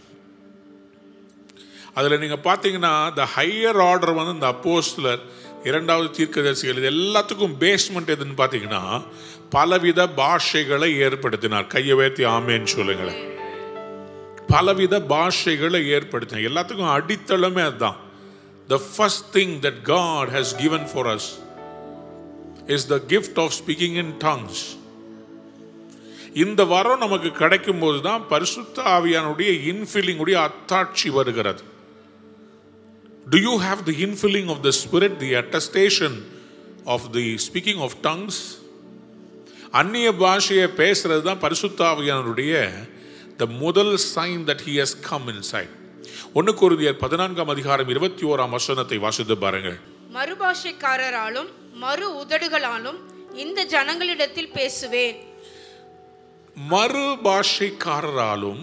அதில் நீங்கள் பார்த்தீங்கன்னா த ஹையர் ஆர்டர் வந்து இந்த அப்போஸ்தலர் இரண்டாவது தீர்க்கதரிசிகள் இது எல்லாத்துக்கும் பேஸ்மெண்ட் எதுன்னு பார்த்தீங்கன்னா பலவித பாஷைகளை ஏற்படுத்தினார் கையை உயர்த்தி ஆமேன்னு சொல்லுங்களேன் பலவித பாஷைகளை ஏற்படுத்தினார் எல்லாத்துக்கும் அடித்தளமே அதுதான் the first thing that God has given for us is the gift of speaking in tongues இந்த வரம் நமக்கு கிடைக்கும் போது தான் பரிசுத்த ஆவியானுடைய இன்ஃபில்லிங் உடைய அத்தாட்சி வருகிறது Do you have the infilling of the Spirit, the attestation of the speaking of tongues? அந்நிய பாஷையை பேசுறது தான் பரிசுத்தாவியானுடைய த முதல் sign that he has come inside ஒன்று குருதியர் பதினான்காம் அதிகாரம் இருபத்தி ஓராம் வசனத்தை வாசித்து பாருங்கள் மறுபாஷைக்காரராலும் மறு உதடுகளாலும் இந்த ஜனங்களிடத்தில் பேசுவேன் மறு பாஷைக்காரராலும்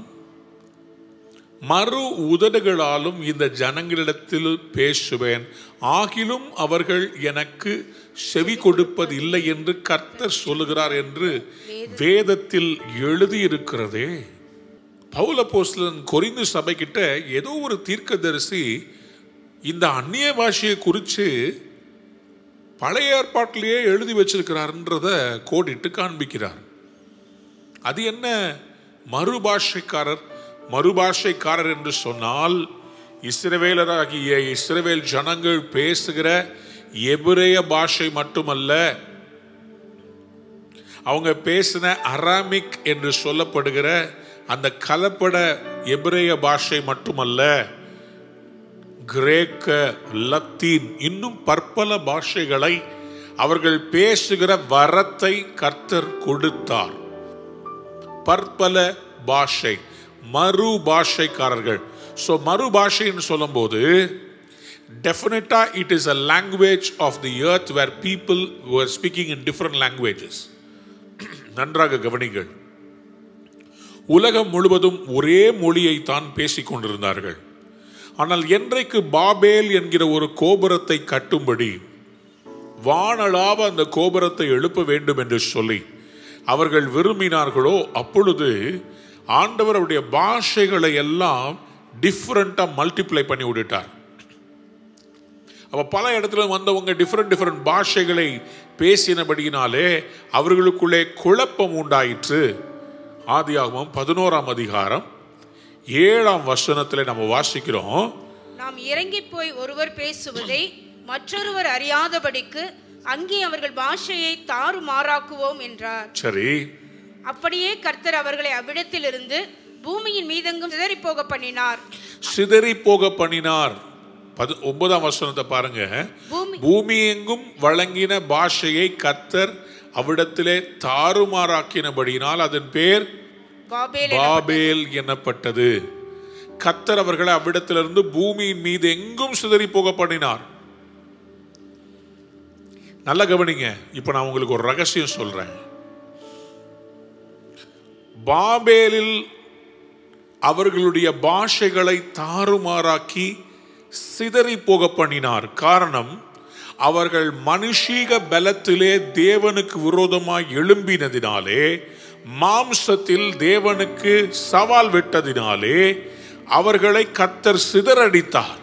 மறு உதடுகளாலும் இந்த ஜனங்களிடத்தில் பேசுவேன் ஆகிலும் அவர்கள் எனக்கு செவி கொடுப்பதில்லை என்று கர்த்தர் சொல்லுகிறார் என்று வேதத்தில் எழுதியிருக்கிறதே பவுலப்போஸ்தலன் கொரிந்து சபைக்கிட்ட ஏதோ ஒரு தீர்க்கதரிசி இந்த அந்நிய பாஷையை குறித்து பழைய ஏற்பாட்டிலேயே எழுதி வச்சிருக்கிறார்ன்றத கோடிட்டு காண்பிக்கிறார் அது என்ன மறுபாஷைக்காரர் மறுபாஷைக்காரர் என்று சொன்னால் இஸ்ரவேலராகிய இஸ்ரவேல் ஜனங்கள் பேசுகிற எபிரேய பாஷை மட்டுமல்ல அவங்க பேசின அராமிக் என்று சொல்லப்படுகிற அந்த கலப்பட எபிரேய பாஷை மட்டுமல்ல கிரேக்க லத்தீன் இன்னும் பற்பல பாஷைகளை அவர்கள் பேசுகிற வரத்தை கர்த்தர் கொடுத்தார் பற்பல பாஷை மறு பாஷைக்காரர்கள் ஸோ மறு பாஷைன்னு சொல்லும்போது டெஃபினட்டா it is a language of the earth where people are speaking in different languages நன்றாக கவனிங்கள் உலகம் முழுவதும் ஒரே மொழியை தான் பேசிக் கொண்டிருந்தார்கள் ஆனால் என்றைக்கு பாபேல் என்கிற ஒரு கோபுரத்தை கட்டும்படி வானளாவ அந்த கோபுரத்தை எழுப்ப வேண்டும் என்று சொல்லி அவர்கள் விரும்பினார்களோ அப்பொழுது ஆண்டவர் அவருடைய பாஷைகளை எல்லாம் டிஃப்ரெண்டா மல்டிப்ளை பண்ணி விட்டுட்டார் அப்ப பல இடத்துல வந்தவங்க டிஃப்ரெண்ட் டிஃப்ரெண்ட் பாஷைகளை பேசினபடியினாலே அவர்களுக்குள்ளே குழப்பம் உண்டாயிற்று ஆதியாகமம் பதினோராம் அதிகாரம் ஏழாம் வசனத்தில் நம்ம வாசிக்கிறோம் நாம் இறங்கி போய் ஒருவர் பேசுவதை மற்றொருவர் அறியாதபடிக்கு அங்கே அவர்கள் பாஷையை தாறுமாறாக்குவோம் என்றார் சரி அப்படியே கர்த்தர் அவர்களை அவ்விடத்திலிருந்து பூமியின் மீதெங்கும் சிதறி போக பண்ணினார் சிதறி போக பண்ணினார் பது ஒன்பதாம் வசனத்தை பாருங்க பூமி பூமி எங்கும் வழங்கின பாஷையை கர்த்தர் அவ்விடத்திலே தாறுமாறாக்கினபடியினால் அதன் பேர் பாபேல் பாபேல் எனப்பட்டது கர்த்தர் அவர்களை அவ்விடத்திலிருந்து பூமியின் மீது எங்கும் சிதறி போக பண்ணினார் நல்ல கவனிங்க இப்ப நான் உங்களுக்கு ஒரு ரகசியம் சொல்றேன் பாபேலில் அவர்களுடைய பாஷைகளை தாறுமாறாக்கி சிதறி போக பண்ணினார் காரணம் அவர்கள் மனுஷீக பலத்திலே தேவனுக்கு விரோதமாய் எழும்பினதினாலே மாம்சத்தில் தேவனுக்கு சவால் விட்டதினாலே அவர்களை கத்தர் சிதறடித்தார்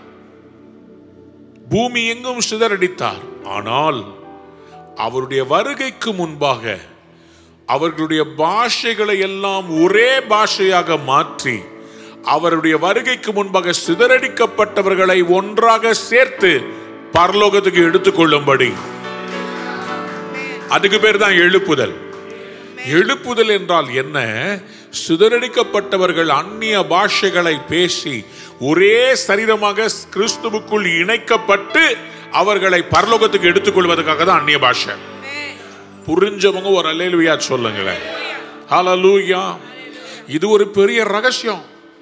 பூமி எங்கும் சிதறடித்தார் ஆனால் அவருடைய வருகைக்கு முன்பாக அவர்களுடைய பாஷைகளை எல்லாம் ஒரே பாஷையாக மாற்றி அவருடைய வருகைக்கு முன்பாக சிதறடிக்கப்பட்டவர்களை ஒன்றாக சேர்த்து பரலோகத்துக்கு எடுத்துக்கொள்ளும்படி அதுக்கு பேர் தான் எழுப்புதல் எழுப்புதல் என்றால் என்ன சிதறடிக்கப்பட்டவர்கள் அந்நிய பாஷைகளை பேசி ஒரே சரீரமாக கிறிஸ்துவுக்குள் இணைக்கப்பட்டு அவர்களை பரலோகத்துக்கு எடுத்துக்கொள்வதற்காக தான் அந்நிய பாஷை புரிஞ்சவங்க ஒரு அல்லேலுயா சொல்லுங்களேன் ஹalleluya இது ஒரு பெரிய ரகசியம்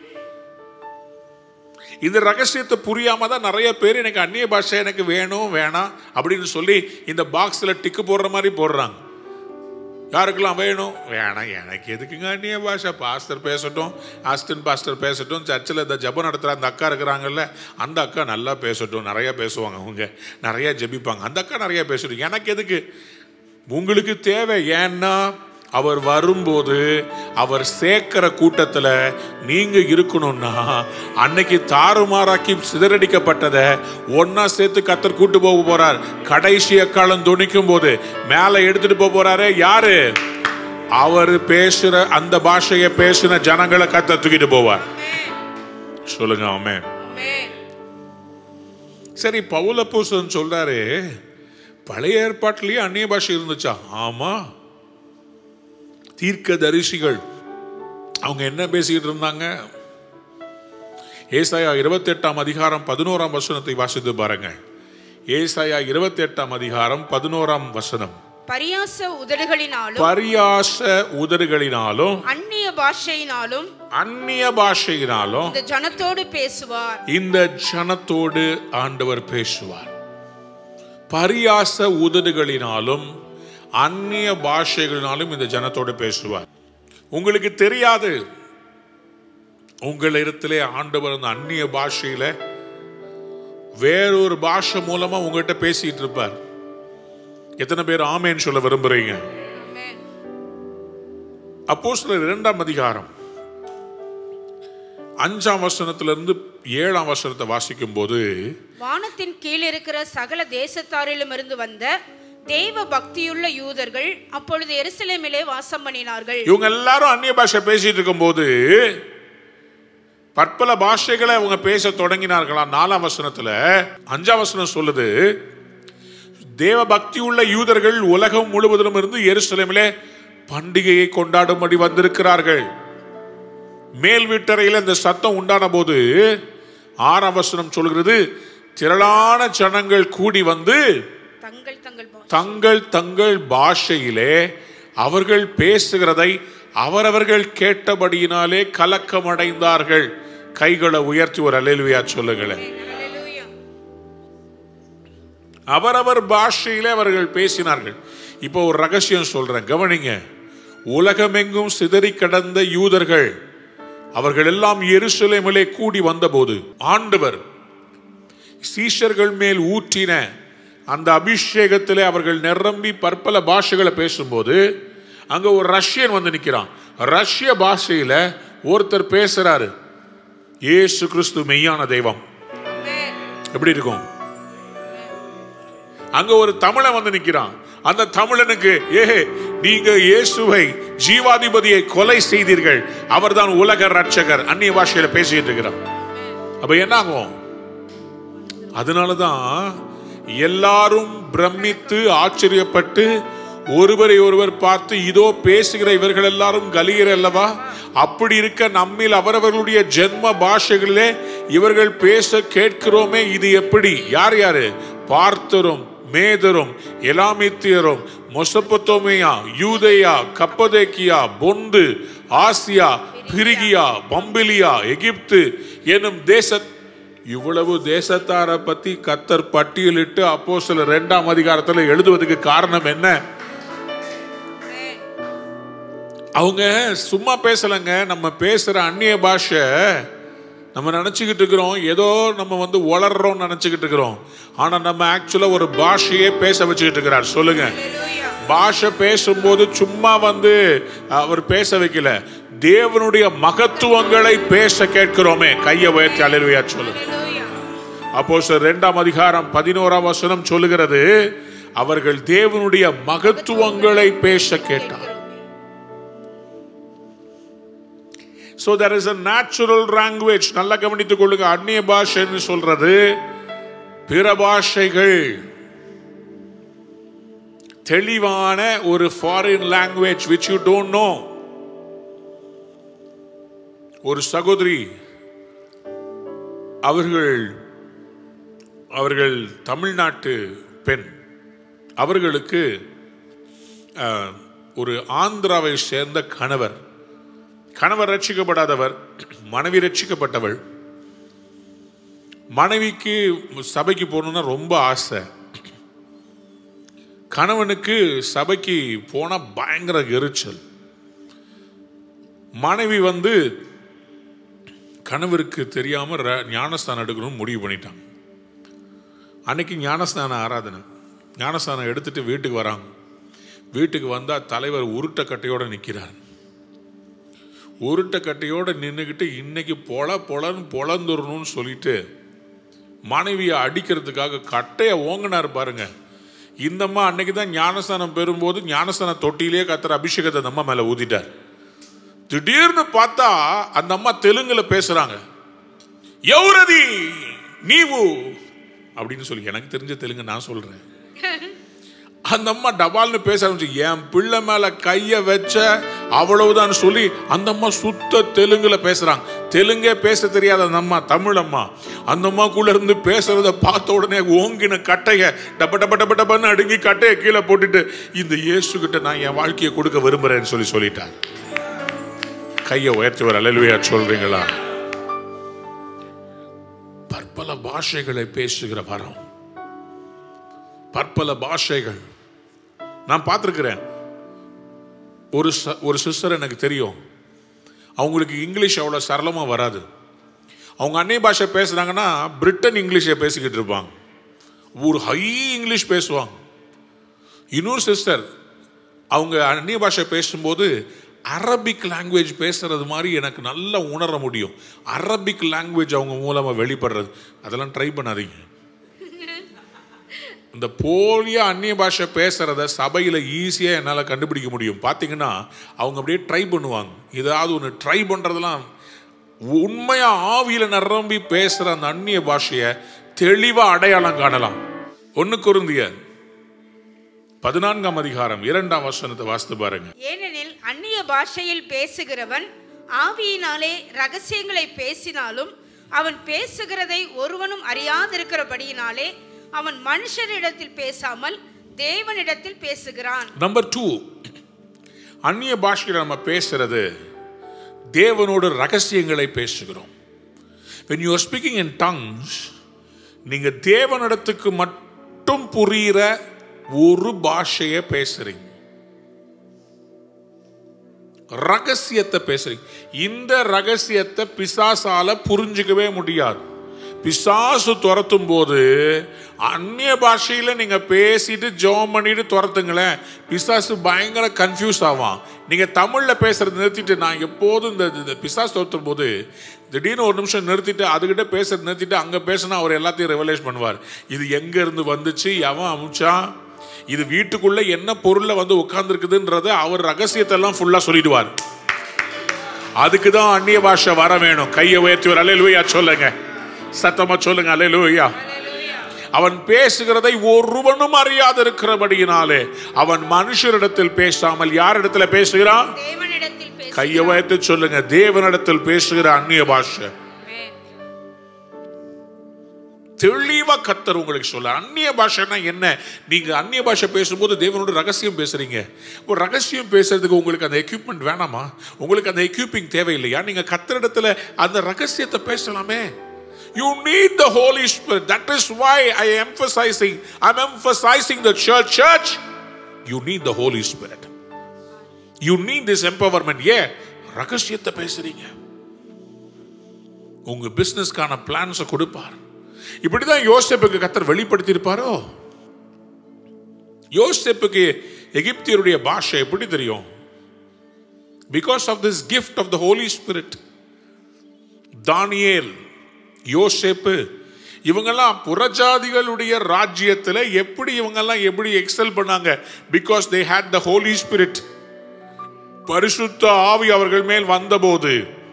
இந்த ரகசியத்தை புரியாம தான் நிறைய பேர் எனக்கு அந்நிய பாஷை எனக்கு வேணும் வேணாம் அப்படின்னு சொல்லி இந்த பாக்ஸ்ல டிக்கு போடுற மாதிரி போடுறாங்க யாருக்கெல்லாம் வேணும் வேணாம் எனக்கு எதுக்குங்க அந்நிய பாஷை பாஸ்டர் பேசட்டும் ஆஸ்டின் பாஸ்டர் பேசட்டும் சர்ச்சில் இந்த ஜபம் நடத்துகிற அந்த அக்கா இருக்கிறாங்கல்ல அந்த அக்கா நல்லா பேசட்டும் நிறையா பேசுவாங்க அவங்க நிறையா ஜெபிப்பாங்க அந்த அக்கா நிறையா பேசட்டும் எனக்கு எதுக்கு உங்களுக்கு தேவை ஏன்னா அவர் வரும்போது அவர் சேர்க்கிற கூட்டத்தில் நீங்க இருக்கணும்னா அன்னைக்கு தாறுமாறாக்கி சிதறடிக்கப்பட்டதை ஒன்னா சேர்த்து கத்தர் கூட்டு போக போறார் கடைசி காலம் துணிக்கும் போது மேலே எடுத்துட்டு போக போறாரு யாரு அவர் பேசுற அந்த பாஷையை பேசுன ஜனங்களை கத்த தூக்கிட்டு போவார் சொல்லுங்க ஆமென் ஆமென். சரி பவுலப்போசன் சொல்றாரு பழைய ஏற்பாட்டிலேயே அந்நிய பாஷை இருந்துச்சா ஆமா தீர்க்க தரிசிகள் அவங்க என்ன பேசிக்கிட்டு இருந்தாங்க ஏசாயா இருபத்தி எட்டாம் அதிகாரம் பதினோராம் வசனத்தை வாசித்து பாருங்க ஏசாயா இருபத்தி எட்டாம் அதிகாரம் பதினோராம் வசனம் பரியாச உதடுகளினாலும் பரியாச உதடுகளினாலும் அந்நிய பாஷையினாலும் அந்நிய பாஷையினாலும் இந்த ஜனத்தோடு பேசுவார் இந்த ஜனத்தோடு ஆண்டவர் பேசுவார் பரியாச உதடுகளினாலும் அந்நிய பாஷைகளினாலும் இந்த ஜனத்தோடு பேசுவார் உங்களுக்கு தெரியாது உங்களிடத்திலே ஆண்டவர் அந்த அந்நிய பாஷையில வேறொரு பாஷை மூலமா உங்ககிட்ட பேசிட்டு இருப்பார் எத்தனை பேர் ஆமேன்னு சொல்ல விரும்புறீங்க ஆமென். அப்போ இரண்டாம் அதிகாரம் அஞ்சாம் வசனத்திலிருந்து ஏழாம் வசனத்தை வாசிக்கும் போது வானத்தின் கீழ் இருக்கிற சகல தேசத்தாரிலும் இருந்து வந்த தேவ பக்தியுள்ள யூதர்கள் அப்பொழுது எருசலேமிலே வாசம் பண்ணினார்கள் இவங்க எல்லாரும் அந்நிய பாஷை பேசிட்டு இருக்கும்போது பற்பல பாஷைகளை அவங்க பேச தொடங்கினார்களாம் நாலாம் வசனத்துல அஞ்சாம் வசனம் சொல்லுது தேவ பக்தி உள்ள யூதர்கள் உலகம் முழுவதிலும் இருந்து எருசலேமிலே பண்டிகையை கொண்டாடும்படி வந்திருக்கிறார்கள் மேல் வீட்டறையில் இந்த சத்தம் உண்டான போது ஆறாம் வசனம் சொல்கிறது திரளான ஜனங்கள் கூடி வந்து தங்கள் தங்கள் பா- தங்கள் தங்கள் பாஷையிலே அவர்கள் பேசுகிறதை அவரவர்கள் கேட்டபடியினாலே கலக்கமடைந்தார்கள் கைகளை உயர்த்தி ஒரு அலையிலுயா சொல்லுங்களேன் ஹalleluya. அவரவர் பாஷையிலே அவர்கள் பேசினார்கள் இப்போ ஒரு ரகசியம் சொல்றேன் கவனிங்க உலகமெங்கும் சிதறி கிடந்த யூதர்கள் அவர்கள் எல்லாம் எருசலேமிலே கூடி வந்தபோது ஆண்டவர் சீஷர்கள் மேல் ஊற்றின அந்த அபிஷேகத்திலே அவர்கள் நிரம்பி பற்பல பாஷைகளை பேசும்போது அங்க ஒரு ரஷ்யன் வந்து நிக்கிறான் ரஷ்ய பாஷையில ஒருத்தர் பேசுறாரு இயேசு கிறிஸ்து மெய்யான தெய்வம் ஆமென். எப்படி இருக்கும் அங்க ஒரு தமிழன் வந்து நிக்கிறான் அந்த தமிழனுக்கு ஏ நீங்க இயேசுவை ஜீவாதிபதியை கொலை செய்தீர்கள் அவர்தான் உலக ரட்சகர் அந்நிய பாஷையில பேசிட்டு இருக்கிறான் அப்ப என்ன ஆகும் அதனாலதான் எல்லாரும் பிரமித்து ஆச்சரியப்பட்டு ஒருவரை ஒருவர் பார்த்து இதோ பேசுகிற இவர்கள் எல்லாரும் கலியர் அல்லவா அப்படி இருக்க நம்மில் அவரவர்களுடைய ஜென்ம பாஷைகளிலே இவர்கள் பேச கேட்கிறோமே இது எப்படி யார் யாரு பார்த்தரும் மேதரும் எலாமித்தியரும் மொசப்பத்தோமியா யூதேயா கப்பதேக்கியா பொந்து ஆசியா பிரிகியா பம்பிலியா எகிப்து எனும் தேச இவ்வளவு தேசத்தாரை பத்தி கத்தர் பட்டியலிட்டு அப்போ சில ரெண்டாம் அதிகாரத்துல எழுதுவதற்கு காரணம் என்ன ஆமென். அவங்க சும்மா பேசலைங்க நம்ம பேசுற அந்நிய பாஷை நம்ம நினச்சிக்கிட்டு இருக்கிறோம் ஏதோ நம்ம வந்து வளர்றோம் நினச்சிக்கிட்டு இருக்கிறோம் ஆனால் நம்ம ஆக்சுவலாக ஒரு பாஷையே பேச வச்சுக்கிட்டு இருக்கிறார் சொல்லுங்க ஹalleluya. பாஷை பேசும்போது சும்மா வந்து அவர் பேச வைக்கல தேவனுடைய மகத்துவங்களை பேச கேட்கிறோமே கையை உயர்த்தி அலையா சொல்லுங்க ஹalleluya. அப்போ ரெண்டாம் அதிகாரம் பதினோராம் வசனம் சொல்லுகிறது அவர்கள் தேவனுடைய மகத்துவங்களை பேச கேட்டார் so there is a natural language நல்லா கவனித்துக் கொள்ளுங்க அந்நிய பாஷைன்னு சொல்றது பிற பாஷைகள் தெளிவான ஒரு foreign language which you don't know ஒரு சகோதரி அவர்கள் அவர்கள் தமிழ்நாட்டு பெண் அவர்களுக்கு அஹ், ஒரு ஆந்திராவை சேர்ந்த கணவர் கணவர் ரட்சிக்கப்படாதவர் மனைவி ரட்சிக்கப்பட்டவள் மனைவிக்கு சபைக்கு போகணுன்னா ரொம்ப ஆசை கணவனுக்கு சபைக்கு போனால் பயங்கர எரிச்சல் மனைவி வந்து கணவருக்கு தெரியாம ர- ஞானஸ்தானம் எடுக்கணும்னு முடிவு பண்ணிட்டாங்க அன்னைக்கு ஞானஸ்தான ஆராதனை ஞானஸ்தானம் எடுத்துட்டு வீட்டுக்கு வராங்க வீட்டுக்கு வந்தா தலைவர் உருட்ட கட்டையோட நிற்கிறார் உருட்ட கட்டையோட நின்றுக்கிட்டு இன்னைக்கு பொல பொலன்னு பொலந்துடணும்னு சொல்லிட்டு மனைவியை அடிக்கிறதுக்காக கட்டையை ஓங்கினார் பாருங்க இந்த அம்மா அன்னைக்கு தான் ஞானஸ்தானம் பெறும்போது ஞானஸ்தான தொட்டியிலே கத்துற அபிஷேகத்தை அந்த அம்மா மேலே ஊதிட்டார் திடீர்னு பார்த்தா அந்த அம்மா தெலுங்குல பேசுறாங்க எவரதி நீவு அப்படின்னு சொல்லி எனக்கு தெரிஞ்ச தெலுங்கு நான் சொல்றேன் அந்த அம்மா டபால்னு பேச ஆரம்பிச்சு என் பிள்ளை மேல கைய வச்ச அவ்வளவுதான் சொல்லி அந்த அம்மா சுத்த தெலுங்குல பேசுறாங்க தெலுங்கே பேச தெரியாத அந்த அம்மா தமிழ் அம்மா அந்த அம்மாக்குள்ள இருந்து பேசுறத பார்த்த உடனே ஓங்கின கட்டைய டப்ப டப்ப டப்ப டப்பன்னு அடுங்கி கட்டைய கீழே போட்டுட்டு இந்த இயேசு கிட்ட நான் என் வாழ்க்கையை கொடுக்க விரும்புறேன்னு சொல்லி சொல்லிட்டார் கையை உயர்த்தி ஒரு அலையிலுவையா சொல்றீங்களா பற்பல பாஷைகளை பேசுகிற வரம் பற்பல பாஷைகள் நான் பார்த்துருக்கிறேன் ஒரு ச- ஒரு சிஸ்டர் எனக்கு தெரியும் அவங்களுக்கு இங்கிலீஷ் அவ்வளோ சரளமாக வராது அவங்க அன்னை பாஷை பேசுனாங்கன்னா பிரிட்டன் இங்கிலீஷை பேசிக்கிட்டு இருப்பாங்க ஒரு ஹை இங்கிலீஷ் பேசுவாங்க இன்னொரு சிஸ்டர் அவங்க அந்நிய பாஷை பேசும்போது அரபிக் லாங்குவேஜ் பேசுறது மாதிரி எனக்கு நல்லா உணர முடியும் அரபிக் லாங்குவேஜ் அவங்க மூலமாக வெளிப்படுறது அதெல்லாம் ட்ரை பண்ணாதீங்க இந்த போலியா அந்நிய பாஷை பேசுறத சபையில் ஈஸியாக என்னால் கண்டுபிடிக்க முடியும் பார்த்தீங்கன்னா அவங்க அப்படியே ட்ரை பண்ணுவாங்க ஏதாவது ஒன்று ட்ரை பண்ணுறதெல்லாம் உண்மையா ஆவியில் நிரம்பி பேசுகிற அந்த அந்நிய பாஷையை தெளிவாக அடையாளம் காணலாம் ஒன்று குருந்தியர் பதினான்காம் அதிகாரம் இரண்டாம் வசனத்தை வாசித்து பாருங்க ஏனெனில் அந்நிய பாஷையில் பேசுகிறவன் ஆவியினாலே ரகசியங்களை பேசினாலும் அவன் பேசுகிறதை ஒருவனும் அறியாதிருக்கிறபடியினாலே அவன் மனுஷரிடத்தில் பேசாமல் தேவனிடத்தில் பேசுகிறான் நம்பர் டூ அந்நிய பாஷையில் நம்ம பேசுறது தேவனோட ரகசியங்களை பேசுகிறோம் when you are speaking in tongues நீங்க தேவனிடத்துக்கு மட்டும் புரிகிற ஒரு பாஷையை பேசுறீங்க ரகசியத்தை பேசுறீங்க இந்த ரகசியத்தை பிசாசால புரிஞ்சுக்கவே முடியாது பிசாசு துரத்தும் போது அந்நிய பாஷையில நீங்க பேசிட்டு ஜெபம் பண்ணிட்டு துரத்துங்களேன் பிசாசு பயங்கர கன்ஃபியூஸ் ஆவான் நீங்க தமிழ்ல பேசுறது நிறுத்திட்டு நான் எப்போதும் இந்த இந்த பிசாசு துரத்தும் போது திடீர்னு ஒரு நிமிஷம் நிறுத்திட்டு அதுகிட்ட பேசுறது நிறுத்திட்டு அங்க பேசினா அவர் எல்லாத்தையும் ரெவலேஷ் பண்ணுவார் இது எங்க இருந்து வந்துச்சு எவன் அமிச்சான் இது வீட்டுக்குள்ள என்ன பொருள்ல வந்து உட்கார்ந்துருக்குதுன்றத அவர் ரகசியத்தை எல்லாம் ஃபுல்லா சொல்லிடுவார் அதுக்கு தான் அந்நிய பாஷை வர வேணும் கையை உயர்த்தி ஒரு அலையிலுயா சொல்லுங்க சத்தமா சொல்லுங்க அலையிலுயா அவன் பேசுகிறதை ஒருவனும் அறியாது இருக்கிறபடியினாலே அவன் மனுஷரிடத்தில் பேசாமல் யாரிடத்துல பேசுகிறான் தேவனிடத்தில் பேசு கையை உயர்த்தி சொல்லுங்க தேவனிடத்தில் பேசுகிற அந்நிய பாஷை தெளிவா கத்தர் உங்களுக்கு சொல்ல அந்நிய பாஷைனா என்ன நீங்க அந்நிய பாஷை பேசும்போது தேவனோட ரகசியம் பேசுறீங்க ஒரு ரகசியம் பேசுறதுக்கு உங்களுக்கு அந்த எக்யூப்மெண்ட் வேணாமா உங்களுக்கு அந்த எக்யூப்பிங் தேவையில்லையா நீங்க கத்தரிடத்துல அந்த ரகசியத்தை பேசலாமே You need the Holy Spirit. That is why I am emphasizing. I'm emphasizing the church. Church, you need the Holy Spirit. You need this empowerment. ஏன் ரகசியத்தை பேசுறீங்க உங்க பிசினஸ்க்கான பிளான்ஸை கொடுப்பார் இப்படிதான் யோசேப்புக்கு கத்தர் வெளிப்படுத்தியிருப்பாரோ யோசேப்புக்கு எகிப்தியருடைய பாஷை எப்படி தெரியும் because of this gift of the holy spirit தானியேல் யோசேப்பு இவங்கெல்லாம் புறஜாதிகளுடைய ராஜ்யத்தில் எப்படி இவங்கெல்லாம் எப்படி எக்ஸல் பண்ணாங்க because they had the holy spirit பரிசுத்த ஆவி அவர்கள் மேல் வந்தபோது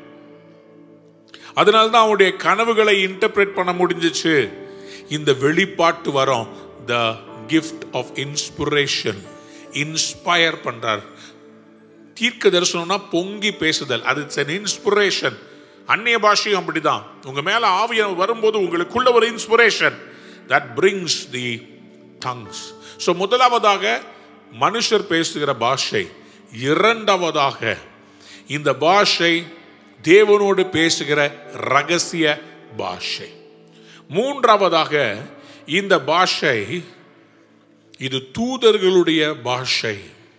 அதனால தான் அவனுடைய கனவுகளை இன்டர்பிரேட் பண்ண முடிஞ்சிச்சு இந்த வெளிப்பாட்டு வரம் the gift of inspiration inspire பண்றார் தீர்க்க தரிசனம்னா பொங்கி பேசுதல் அது இட்ஸ் an இன்ஸ்பிரேஷன் அந்நிய பாஷையும் அப்படிதான் உங்க மேல ஆவிய வரும்போது உங்களுக்குள்ள ஒரு inspiration that brings the tongues so முதலாவதாக மனுஷர் பேசுகிற பாஷை இரண்டாவதாக இந்த பாஷை தேவனோடு பேசுகிற ரகசிய பாஷை மூன்றாவதாக இந்த பாஷை இது தூதர்களுடைய பாஷை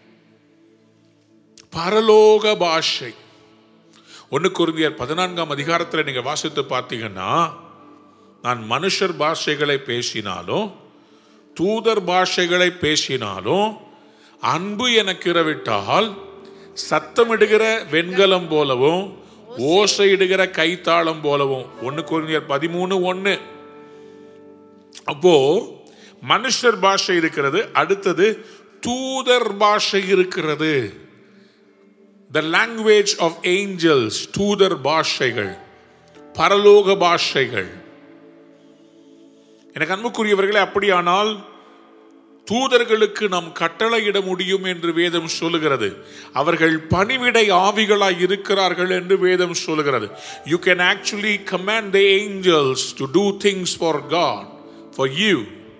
பரலோக பாஷை ஒன்று குருந்தியர் பதினான்காம் அதிகாரத்தில் நீங்கள் வாசித்து பார்த்தீங்கன்னா நான் மனுஷர் பாஷைகளை பேசினாலும் தூதர் பாஷைகளை பேசினாலும் அன்பு எனக்கு இரவிட்டால் சத்தமிடுகிற வெண்கலம் போலவும் ஓசையிடுகிற கைத்தாளம் போலவும் ஒன்று குருந்தியர் பதிமூணு ஒன்று அப்போ மனுஷர் பாஷை இருக்கிறது அடுத்தது தூதர் பாஷை இருக்கிறது த லாங்குவேஜ் ஆஃப் ஏஞ்சல்ஸ் தூதர் பாஷைகள் பரலோக பாஷைகள் எனக்கு அன்புக்குரியவர்களே அப்படியானால் தூதர்களுக்கு நாம் கட்டளையிட முடியும் என்று வேதம் சொல்லுகிறது அவர்கள் பணிவிடை ஆவிகளாய் இருக்கிறார்கள் என்று வேதம் சொல்லுகிறது you can actually command the angels to do things for God for you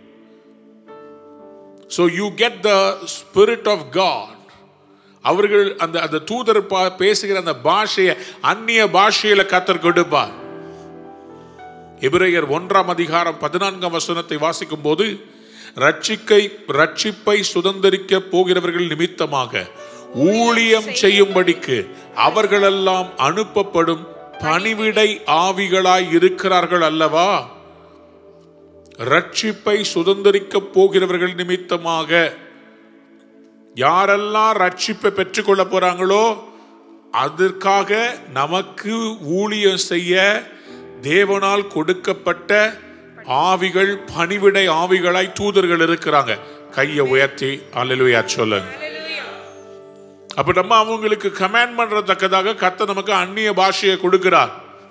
so you get the spirit of God அவர்கள் அந்த அந்த தூதர் பா- பேசுகிற அந்த பாஷையை அந்நிய பாஷையில கத்தர் கொடுப்பார் எபிரேயர் ஒன்றாம் அதிகாரம் பதினான்காம் வசனத்தை வாசிக்கும் போது ரட்சிக்கை ரட்சிப்பை சுதந்தரிக்க போகிறவர்கள் நிமித்தமாக ஊழியம் செய்யும்படிக்கு அவர்களெல்லாம் அனுப்பப்படும் பணிவிடை ஆவிகளாய் இருக்கிறார்கள் அல்லவா ரட்சிப்பை சுதந்தரிக்க போகிறவர்கள் நிமித்தமாக யாரெல்லாம் ரட்சிப்பை பெற்றுக்கொள்ள போறாங்களோ அதற்காக நமக்கு ஊழியம் செய்ய தேவனால் கொடுக்கப்பட்ட ஆவிகள் பணிவிடை ஆவிகளாய் தூதர்கள் இருக்கிறாங்க கையை உயர்த்தி அல்லேலூயா சொல்லுங்க அப்ப நம்ம அவங்களுக்கு கமாண்ட் பண்றதக்கதாக கத்த நமக்கு அந்நிய பாஷையை கொடுக்கிறார்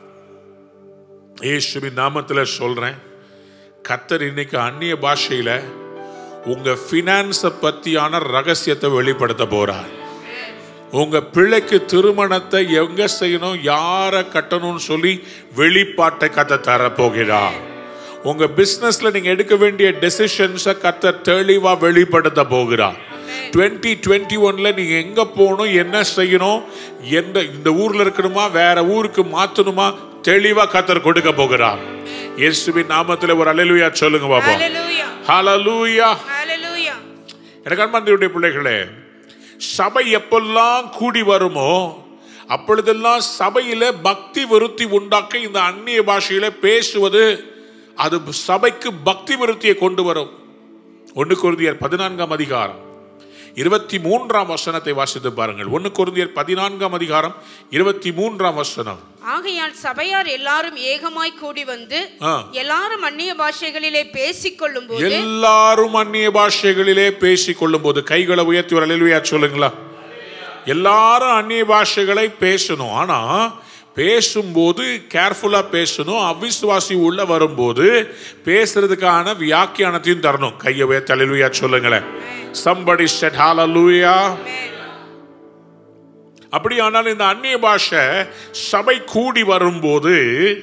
இயேசுவின் நாமத்துல சொல்றேன் கத்தர் இன்னைக்கு அந்நிய பாஷையில உங்க பினான்ஸ பத்தியான ரகசியத்தை வெளிப்படுத்த போறார் உங்க பிள்ளைக்கு திருமணத்தை எங்க செய்யணும் யாரை கட்டணும்னு சொல்லி வெளிப்பாட்டை கத்த தரப்போகிறார் உங்க பிசினஸ்ல நீங்க எடுக்க வேண்டிய டெசிஷன்ஸை கத்த தெளிவா வெளிப்படுத்த போகிறார் டுவெண்ட்டி டுவெண்ட்டி ஒன்ல நீங்க எங்க போகணும் என்ன செய்யணும் எந்த இந்த ஊர்ல இருக்கணுமா வேற ஊருக்கு மாத்தணுமா தெளிவா கத்தர் கொடுக்க போகிறார் இயேசுவின் நாமத்துல ஒரு அலையிலுயா சொல்லுங்க பாப்போம் ஹalleluya ஹalleluya ஹalleluya எனக்கு அன்பார்ந்தவருடைய பிள்ளைகளே சபை எப்பெல்லாம் கூடி வருமோ அப்பொழுதெல்லாம் சபையில பக்தி விருத்தி உண்டாக்க இந்த அந்நிய பாஷையில பேசுவது அது சபைக்கு பக்தி விருத்தியை கொண்டு வரும் ஒன்று குருந்தியர் பதினான்காம் அதிகாரம் இருபத்தி மூன்றாம் வசனத்தை வாசித்து பாருங்கள் ஒன்று குருந்தியர் பதினான்காம் அதிகாரம் இருபத்தி மூன்றாம் வசனம் ஆகையால் சபையார் எல்லாரும் ஏகமாய் கூடி வந்து ஆ. எல்லாரும் அந்நிய பாஷைகளிலே பேசிக்கொள்ளும் போது எல்லாரும் அந்நிய பாஷைகளிலே பேசிக் கொள்ளும் போது கைகளை உயர்த்தி ஒரு அலையிலுயா சொல்லுங்களா எல்லாரும் அந்நிய பாஷைகளை பேசணும் ஆனா பேசும்போது கேர்ஃபுல்லா பேசணும் அவிசுவாசி உள்ள வரும்போது பேசுறதுக்கான வியாக்கியானத்தையும் தரணும் கையை உயர்த்தி அலையிலுயா சொல்லுங்களேன் சம்படி செட் ஹalleluya அப்படியானால் இந்த அந்நிய பாஷை சபை கூடி வரும்போது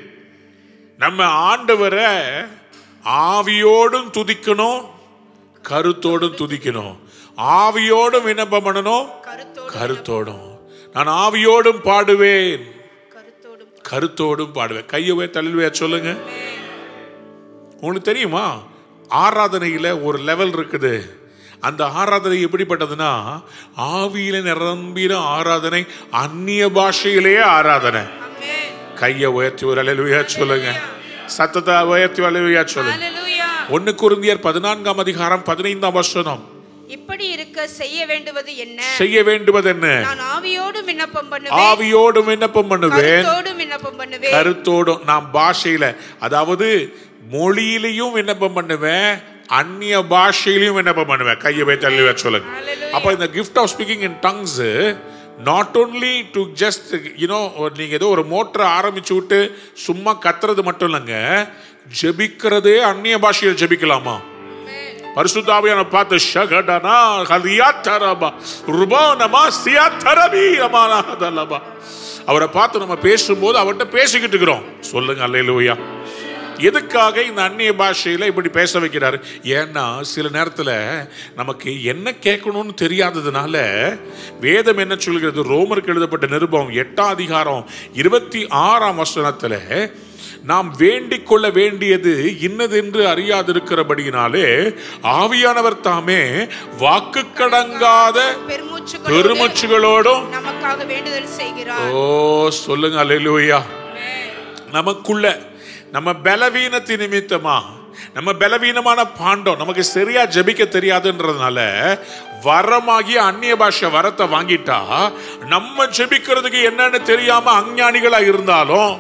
நம்ம ஆண்டவரை ஆவியோடும் துதிக்கணும் கருத்தோடும் துதிக்கணும் ஆவியோடும் விண்ணப்பம் பண்ணணும் கருத்தோடு கருத்தோடும் நான் ஆவியோடும் பாடுவேன் கருத்தோடும் கருத்தோடும் பாடுவேன் கையவே தள்ளுவே சொல்லுங்க உங்களுக்கு தெரியுமா ஆராதனையில ஒரு லெவல் இருக்குது அந்த ஆராதனை எப்படிப்பட்டதுன்னா ஆவியில நிரம்பின ஆராதனை அந்நிய பாஷையிலேயே ஆராதனை ஆமென் கையை உயர்த்தி ஒரு அலையிலுயா சொல்லுங்க சத்தத்தை உயர்த்தி அலையிலுயா சொல்லுங்க ஹalleluya ஒன்னு குருந்தியர் பதினான்காம் அதிகாரம் பதினைந்தாம் வசனம் இப்படி இருக்க செய்ய வேண்டுவது என்ன செய்ய வேண்டுவது என்ன நான் ஆவியோடு விண்ணப்பம் பண்ணுவேன் ஆவியோடும் விண்ணப்பம் பண்ணுவேன் கருத்தோடு விண்ணப்பம் பண்ணுவேன் கருத்தோடும் நான் பாஷையில அதாவது மொழியிலையும் விண்ணப்பம் பண்ணுவேன் அந்நிய பாஷையிலையும் விண்ணப்பம் பண்ணுவேன் கையை போய் தள்ளி வச்சு சொல்லுங்க Hallelujah. அப்ப இந்த gift of speaking in tongues not only to just you know நீங்க ஏதோ ஒரு மோட்டரை ஆரம்பிச்சு விட்டு சும்மா கத்துறது மட்டும் இல்லைங்க ஜெபிக்கிறதே அந்நிய பாஷையில் ஜெபிக்கலாமா பரிசுத்தாவியான பார்த்து ஷகடனா ஹலியா தரபா ருபானமா சியா தரபி அமானஹதலபா அவரை பார்த்து நம்ம பேசும்போது அவர்கிட்ட பேசிக்கிட்டு இருக்கிறோம் சொல்லுங்க அல்லேலூயா எதுக்காக இந்த அந்நிய பாஷையில இப்படி பேச வைக்கிறாரு ஏன்னா சில நேரத்துல நமக்கு என்ன கேட்கணும்னு தெரியாததுனால வேதம் என்ன சொல்கிறது ரோமருக்கு எழுதப்பட்ட நிருபம் எட்டாம் அதிகாரம் இருபத்தி ஆறாம் வசனத்துல நாம் வேண்டிக் கொள்ள வேண்டியது இன்னதென்று அறியாதிருக்கிறபடியினாலே ஆவியானவர் தாமே வாக்கு கடங்காத பெருமூச்சு பெருமூச்சுகளோடும் நமக்காக வேண்டுதல் செய்கிறார் ஓ சொல்லுங்க அல்லேலூயா ஆமென். நமக்குள்ள நம்ம பலவீனத்து நிமித்தமா நம்ம பலவீனமான பாண்டம் நமக்கு சரியா ஜெபிக்க தெரியாதுன்றதுனால வரமாகிய அந்நிய பாஷை வரத்தை வாங்கிட்டா நம்ம ஜெபிக்கிறதுக்கு என்னன்னு தெரியாம அஞ்ஞானிகளா இருந்தாலும்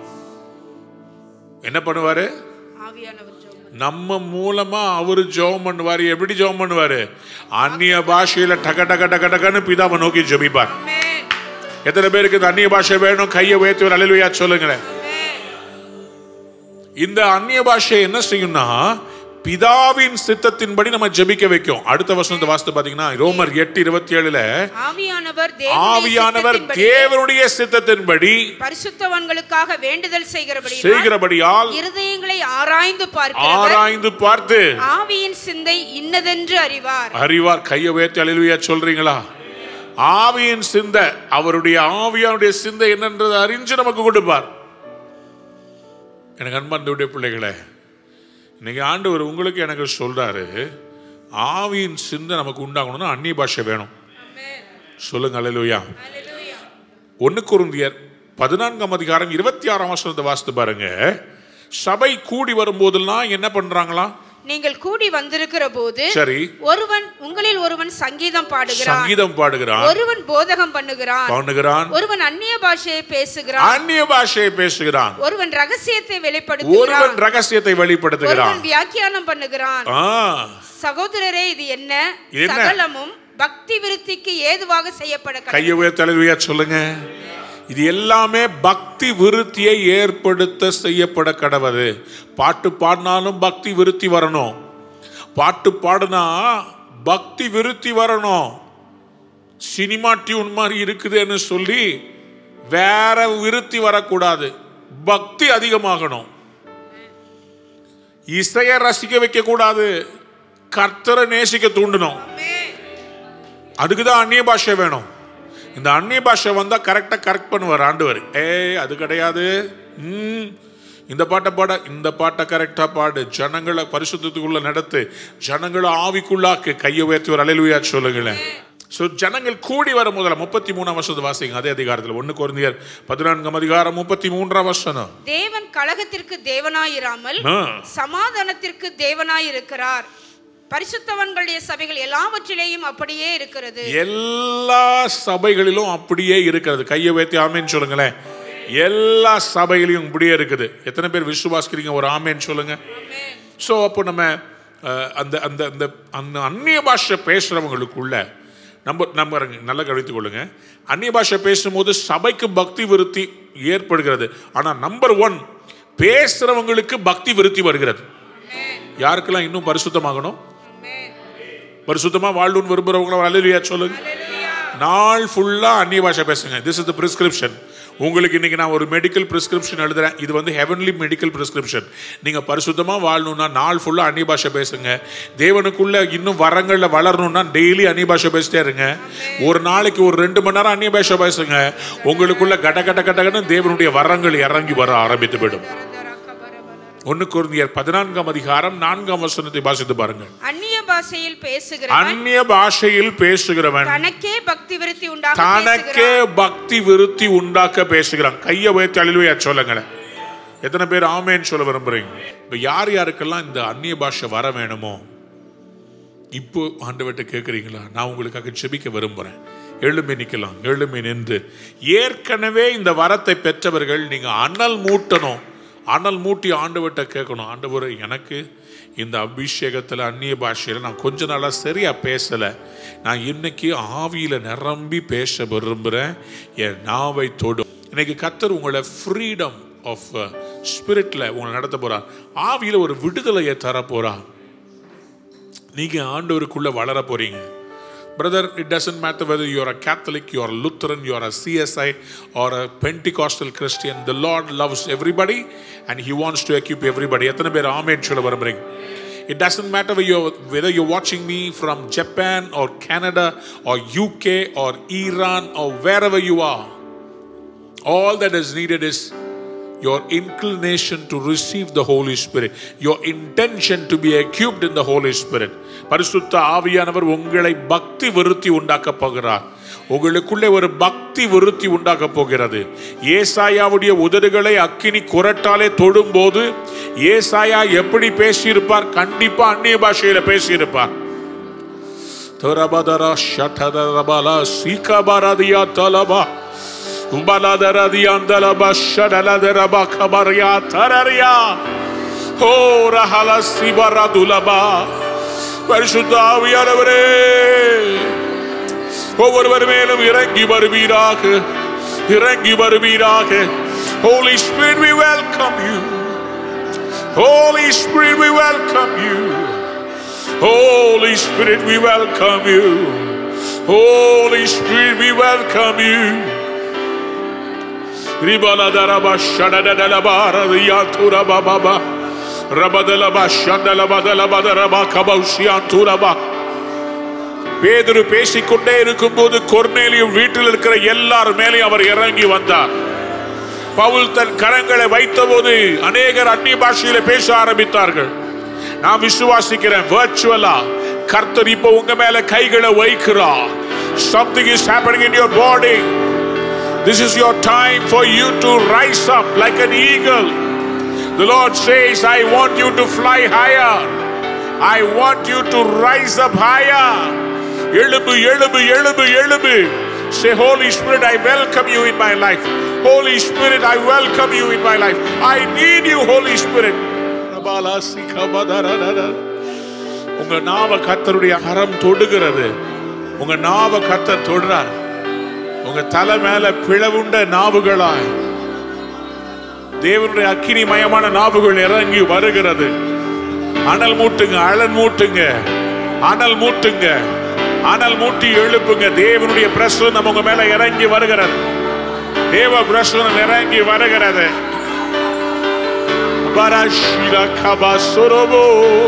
என்ன பண்ணுவாரு ஆவியானவர் ஜெபம் நம்ம மூலமா அவரு ஜெபம் பண்ணுவாரு எப்படி ஜெபம் பண்ணுவாரு அந்நிய பாஷையில டக டக டக டகன்னு பிதாவை நோக்கி ஜெபிப்பார் ஆமென். எத்தனை பேருக்கு இந்த அந்நிய பாஷை வேணும் கையை உயர்த்தி ஒரு அலையிலுயா சொல்லுங்களேன் ஆமென். இந்த அந்நிய பாஷை என்ன செய்யும்னா பிதாவின் சித்தத்தின்படி நம்ம ஜெபிக்க வைக்கும் அடுத்த வசனத்தை வாசித்து பாத்தீங்கன்னா ரோமர் எட்டு இருபத்தி ஏழுல ஆவியானவர் ஆவியானவர் தேவனுடைய தேவனுடைய சித்தத்தின்படி பரிசுத்தவான்களுக்காக வேண்டுதல் செய்கிறபடி செய்கிறபடியால் இருதயங்களை ஆராய்ந்து பார்க்கிறவர் ஆராய்ந்து பார்த்து ஆவியின் சிந்தை இன்னதென்று அறிவார் அறிவார் கையை உயர்த்தி அழிலுயா சொல்றீங்களா ஆவியின் சிந்தை அவருடைய ஆவியானுடைய சிந்தை என்னன்றதை அறிஞ்சு நமக்கு கொடுப்பார் எனக்கு அன்பார்ந்தவுடைய பிள்ளைகளே இன்னைக்கு ஆண்டவர் உங்களுக்கு எனக்கு சொல்றாரு ஆவியின் சிந்தை நமக்கு உண்டாகணும்னா அந்நிய பாஷை வேணும் சொல்லுங்க அலையிலுயா ஒன்னு குருந்தியர் பதினான்காம் அதிகாரம் இருபத்தி ஆறாம் வசனத்தை வாசித்து பாருங்க சபை கூடி வரும்போதெல்லாம் என்ன பண்றாங்களாம் நீங்கள் கூடி வந்திருக்கிற போது சரி ஒருவன் உங்களில் ஒருவன் சங்கீதம் பாடுகிறான் சங்கீதம் பாடுகிறான் ஒருவன் போதகம் பண்ணுகிறான் பண்ணுகிறான் ஒருவன் அந்நிய பாஷையை பேசுகிறான் அந்நிய பாஷையை பேசுகிறான் ஒருவன் ரகசியத்தை வெளிப்படுத்துகிறான் ஒருவன் ரகசியத்தை வெளிப்படுத்துகிறான் ஒருவன் வியாக்கியானம் பண்ணுகிறான் ஆ, சகோதரரே இது என்ன இது என்ன? சகலமும் பக்தி விருத்திக்கு ஏதுவாக செய்யப்பட கடவுள். கையை உயர்த்தி தலைவியா சொல்லுங்க இது எல்லாமே பக்தி விருத்தியை ஏற்படுத்த செய்யப்பட கடவுது பாட்டு பாடினாலும் பக்தி விருத்தி வரணும் பாட்டு பாடுனா பக்தி விருத்தி வரணும் சினிமா டியூன் மாதிரி இருக்குதுன்னு சொல்லி வேற விருத்தி வரக்கூடாது பக்தி அதிகமாகணும் இசையை ரசிக்க வைக்க கூடாது கர்த்தரை நேசிக்க தூண்டணும் அதுக்கு தான் அந்நிய பாஷை வேணும் இந்த அந்நிய பாஷை வந்தா கரெக்டா கரெக்ட் பண்ணுவார் ஆண்டவர் ஏய் அது கிடையாது ம், இந்த பாட்டை பாட இந்த பாட்டை கரெக்டா பாடு ஜனங்களை பரிசுத்தத்துக்குள்ள நடத்து ஜனங்களை ஆவிக்குள்ளாக்கு கையை உயர்த்தி ஒரு அலையிலுயா சொல்லுங்களேன் ஸோ ஜனங்கள் கூடி வர முதல்ல முப்பத்தி மூணாம் வருஷத்து வாசிங்க அதே அதிகாரத்தில் ஒன்று குறைந்தியர் பதினான்காம் அதிகாரம் முப்பத்தி மூன்றாம் வருஷம் தேவன் கலகத்திற்கு தேவனாயிராமல் ஆ. சமாதானத்திற்கு தேவனாயிருக்கிறார் பரிசுத்தவன்களுடைய சபைகள் எல்லாவற்றிலேயும் அப்படியே இருக்கிறது எல்லா சபைகளிலும் அப்படியே இருக்கிறது கையை வைத்து ஆமேன்னு சொல்லுங்களேன் எல்லா சபையிலையும் இப்படியே இருக்குது எத்தனை பேர் விசுவாசிக்கிறீங்க ஒரு ஆமேன்னு சொல்லுங்க ஸோ அப்போ நம்ம அஹ், அந்த அந்த அந்த அந்த அந்நிய பாஷை பேசுறவங்களுக்குள்ள நம்ம நம்ம இருங்க, நல்லா கவனித்துக் கொள்ளுங்க அந்நிய பாஷை பேசும்போது சபைக்கு பக்தி விருத்தி ஏற்படுகிறது ஆனால் நம்பர் ஒன் பேசுறவங்களுக்கு பக்தி விருத்தி வருகிறது யாருக்கெல்லாம் இன்னும் பரிசுத்தமாகணும் பரிசுத்தமா வாழணும்னு விரும்புறவங்கள அலையிலையா சொல்லுங்க நாள் ஃபுல்லா அந்நிய பாஷை பேசுங்க திஸ் இஸ் த பிரிஸ்கிரிப்ஷன் உங்களுக்கு இன்னைக்கு நான் ஒரு மெடிக்கல் பிரிஸ்கிரிப்ஷன் எழுதுறேன் இது வந்து ஹெவன்லி மெடிக்கல் பிரிஸ்கிரிப்ஷன் நீங்க பரிசுத்தமா வாழணும்னா நாள் ஃபுல்லா அந்நிய பாஷை பேசுங்க தேவனுக்குள்ள இன்னும் வரங்கள்ல வளரணும்னா டெய்லி அந்நிய பாஷை பேசிட்டே இருங்க ஒரு நாளைக்கு ஒரு ரெண்டு மணி நேரம் அந்நிய பாஷை பேசுங்க உங்களுக்குள்ள கட கட கட கடன்னு தேவனுடைய வரங்கள் இறங்கி வர ஆரம்பித்து விடும் ஒன்னு குருந்தியர் பதினான்காம் அதிகாரம் நான்காம் வசனத்தை வாசித்து பாருங்கள் அந்நிய பாஷையில் பேசுகிறவன் அந்நிய பாஷையில் பேசுகிறவன் தனக்கே பக்தி விருத்தி உண்டாக தனக்கே பேசுகிறான். பக்தி விருத்தி உண்டாக்க பேசுகிறான் கையை வைத்து அழிலுவையா சொல்லுங்களேன் எத்தனை பேர் ஆமேன்னு சொல்ல விரும்புறீங்க இப்ப யார் யாருக்கெல்லாம் இந்த அந்நிய பாஷை வர வேணுமோ இப்போ ஆண்டவர்கிட்ட கேட்குறீங்களா நான் உங்களுக்காக செபிக்க விரும்புகிறேன் எழும்பி நிற்கலாம் எழும்பி நின்று ஏற்கனவே இந்த வரத்தை பெற்றவர்கள் நீங்கள் அனல் மூட்டணும் அனல் மூட்டி ஆண்டவர்கிட்ட கேட்கணும் ஆண்டவர் எனக்கு இந்த அபிஷேகத்தில் அந்நிய பாஷையில் நான் கொஞ்ச நாளாக சரியாக பேசலை நான் இன்னைக்கு ஆவியில் நிரம்பி பேச விரும்புகிறேன் என் நாவை தொடும் இன்னைக்கு கத்தர் உங்களை ஃப்ரீடம் ஆஃப் ஸ்பிரிட்டில் உங்களை நடத்த போகிறார் ஆவியில் ஒரு விடுதலையை தர போகிறார் நீங்க ஆண்டவருக்குள்ள வளர போறீங்க brother it doesn't matter whether you're a Catholic you're Lutheran you're a CSI or a Pentecostal Christian the Lord loves everybody and he wants to equip everybody எத்தனை பேர் ஆமேன் சொல்ல விரும்புறீங்க It doesn't matter whether you're, whether you're watching me from Japan or Canada or UK or Iran or wherever you are. All that is needed is your inclination to receive the Holy Spirit, your intention to be equipped in the Holy Spirit. பரிசுத்த ஆவியானவர் உங்களை பக்தி விருத்தி உண்டாக்க போகிறார் உங்களுக்குள்ளே ஒரு பக்தி விருத்தி உண்டாக்க போகிறது ஏசாயாவுடைய உதடுகளை அக்கினி குரட்டாலே தொடும்போது ஏசாயா எப்படி பேசியிருப்பார் கண்டிப்பா அந்நிய பாஷையில பேசியிருப்பார் தரபதரா ஷடதரபலா சீகபரதியா தலபா உபலதரதியாந்தலபா ஷடலதரபா கபரியா தரரியா ஓ ரஹல சிபரதுலபா பரிசுத்த ஆவியானவரே ஒவ்வொருவர் மேலும் இறங்கி வருவீராக இறங்கி வருவீராக Holy Spirit we welcome you Holy Spirit, we welcome you. Holy Spirit, we welcome you. Holy Spirit, we welcome you. Ribaladaraba shadadadalaba riyaturaba baba. Rabadalaba shandalabadalaba daraba kabausiyanturaba. பேதுரு பேசிக்கொண்டே இருக்கும்போது கொர்நேலியும் வீட்டில் இருக்கிற எல்லார் மேலேயும் அவர் இறங்கி வந்தார் பவுல் தன் கரங்களை வைத்தபோது அநேகர் அந்நிய பாஷையில பேச ஆரம்பித்தார்கள் நான் விசுவாசிக்கிறேன் வர்ச்சுவலா கர்த்தர் இப்போ உங்க மேல கைகளை வைக்கிறார் something is happening in your body this is your time for you to rise up like an eagle the lord says i want you to fly higher i want you to rise up higher எழும்பு எழும்பு எழும்பு எழும்பு say holy spirit i welcome you in my life holy spirit i welcome you in my life i need you holy spirit உங்க நாவ கத்தருடைய கரம் தொடுகிறது உங்க நாவ கத்தர் தொடுறார் உங்க தலை மேல பிளவுண்ட நாவுகளாய் தேவனுடைய அக்கினிமயமான நாவுகள் இறங்கி வருகிறது அனல் மூட்டுங்க அனல் மூட்டுங்க அனல் மூட்டுங்க அனல் மூட்டி எழுப்புங்க தேவனுடைய பிரசுரம் உங்க மேல இறங்கி வருகிறது தேவ பிரசுரம் இறங்கி வருகிறது Barashira kabasorobo.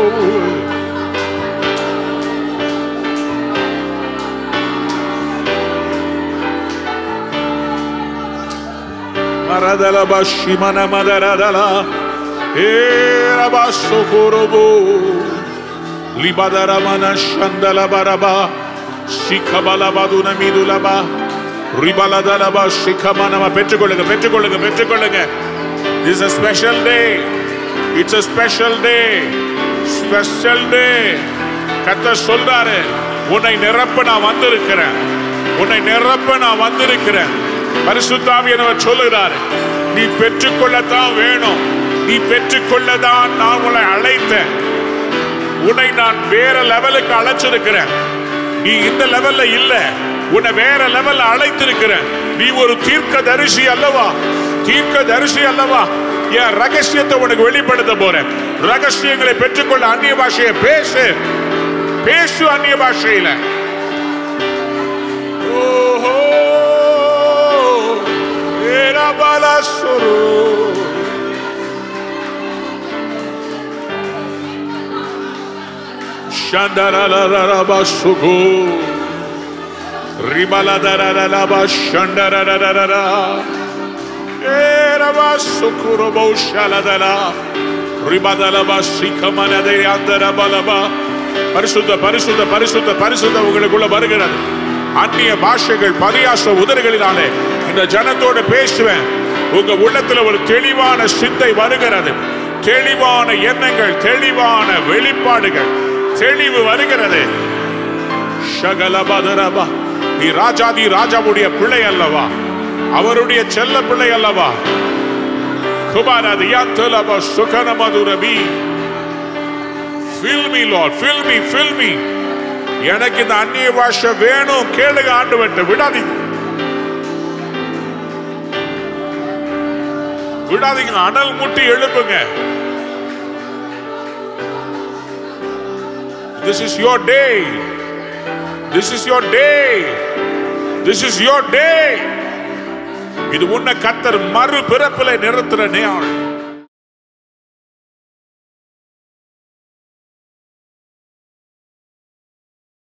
Maradala bashimana madaradala. Era basokorobo. Libadara mana shandala baraba. Sikabala baduna midulaba. ரிபலதலபா சிக்கமனமா பெற்றுக்கொள்ளுங்க பெற்றுக்கொள்ளுங்க பெற்றுக்கொள்ளுங்க This is a special day. It's a special day. Special day. கத்த சொல்றாரு உன்னை நிரப்ப நான் வந்திருக்கிறேன் உன்னை நிரப்ப நான் வந்திருக்கிறேன் பரிசுத்தாவியனவர் சொல்லுகிறாரு நீ பெற்றுக்கொள்ளத்தான் வேணும் நீ பெற்றுக்கொள்ளதான் நான் உன்னை அழைத்தேன் உன்னை நான் வேற லெவலுக்கு அழைச்சிருக்கிறேன் நீ இந்த லெவல்ல இல்ல உன்னை வேற லெவல்ல அழைத்திருக்கிறேன் நீ ஒரு தீர்க்க தரிசி அல்லவா தீர்க்க தரிசி அல்லவா என் ரகசியத்தை உனக்கு வெளிப்படுத்த போறேன் ரகசியங்களை பெற்றுக்கொள்ள அந்நிய பாஷையை பேசு பேசு அந்நிய பாஷையில ஓஹோ ஏரபலசுரு. Shandarararabasugu. Ribaladarararaba shandarararara. Erabasukurobo shaladala. Ribadalaba sikamanade andarabalaba. பரிசுத்த பரிசுத்த பரிசுத்த பரிசுத்த உங்களுக்குள்ள வருகிறது அந்நிய பாஷைகள் பரியாச உதறுகளினாலே இந்த ஜனத்தோட பேசுவேன் உங்க உள்ளத்துல ஒரு தெளிவான சிந்தை வருகிறது தெளிவான எண்ணங்கள் தெளிவான வெளிப்பாடுகள் தெளிவு வருகிறது ஷகலபதரபா நீ ராஜாதி ராஜாவுடைய பிள்ளை அல்லவா அவருடைய செல்ல பிள்ளை அல்லவா குமாரது யாத்தலப சுகனமதுரபி fill me lord fill me fill me எனக்கு இந்த அந்நிய பாஷை வேணும் கேளுங்க ஆண்டு விடாதீங்க விடாதீங்க அனல் முட்டி எழுப்புங்க This is your day. This is your day. This is your day. இது உன்னை கத்தர் மறு பிறப்பில நிறுத்துற நேரம்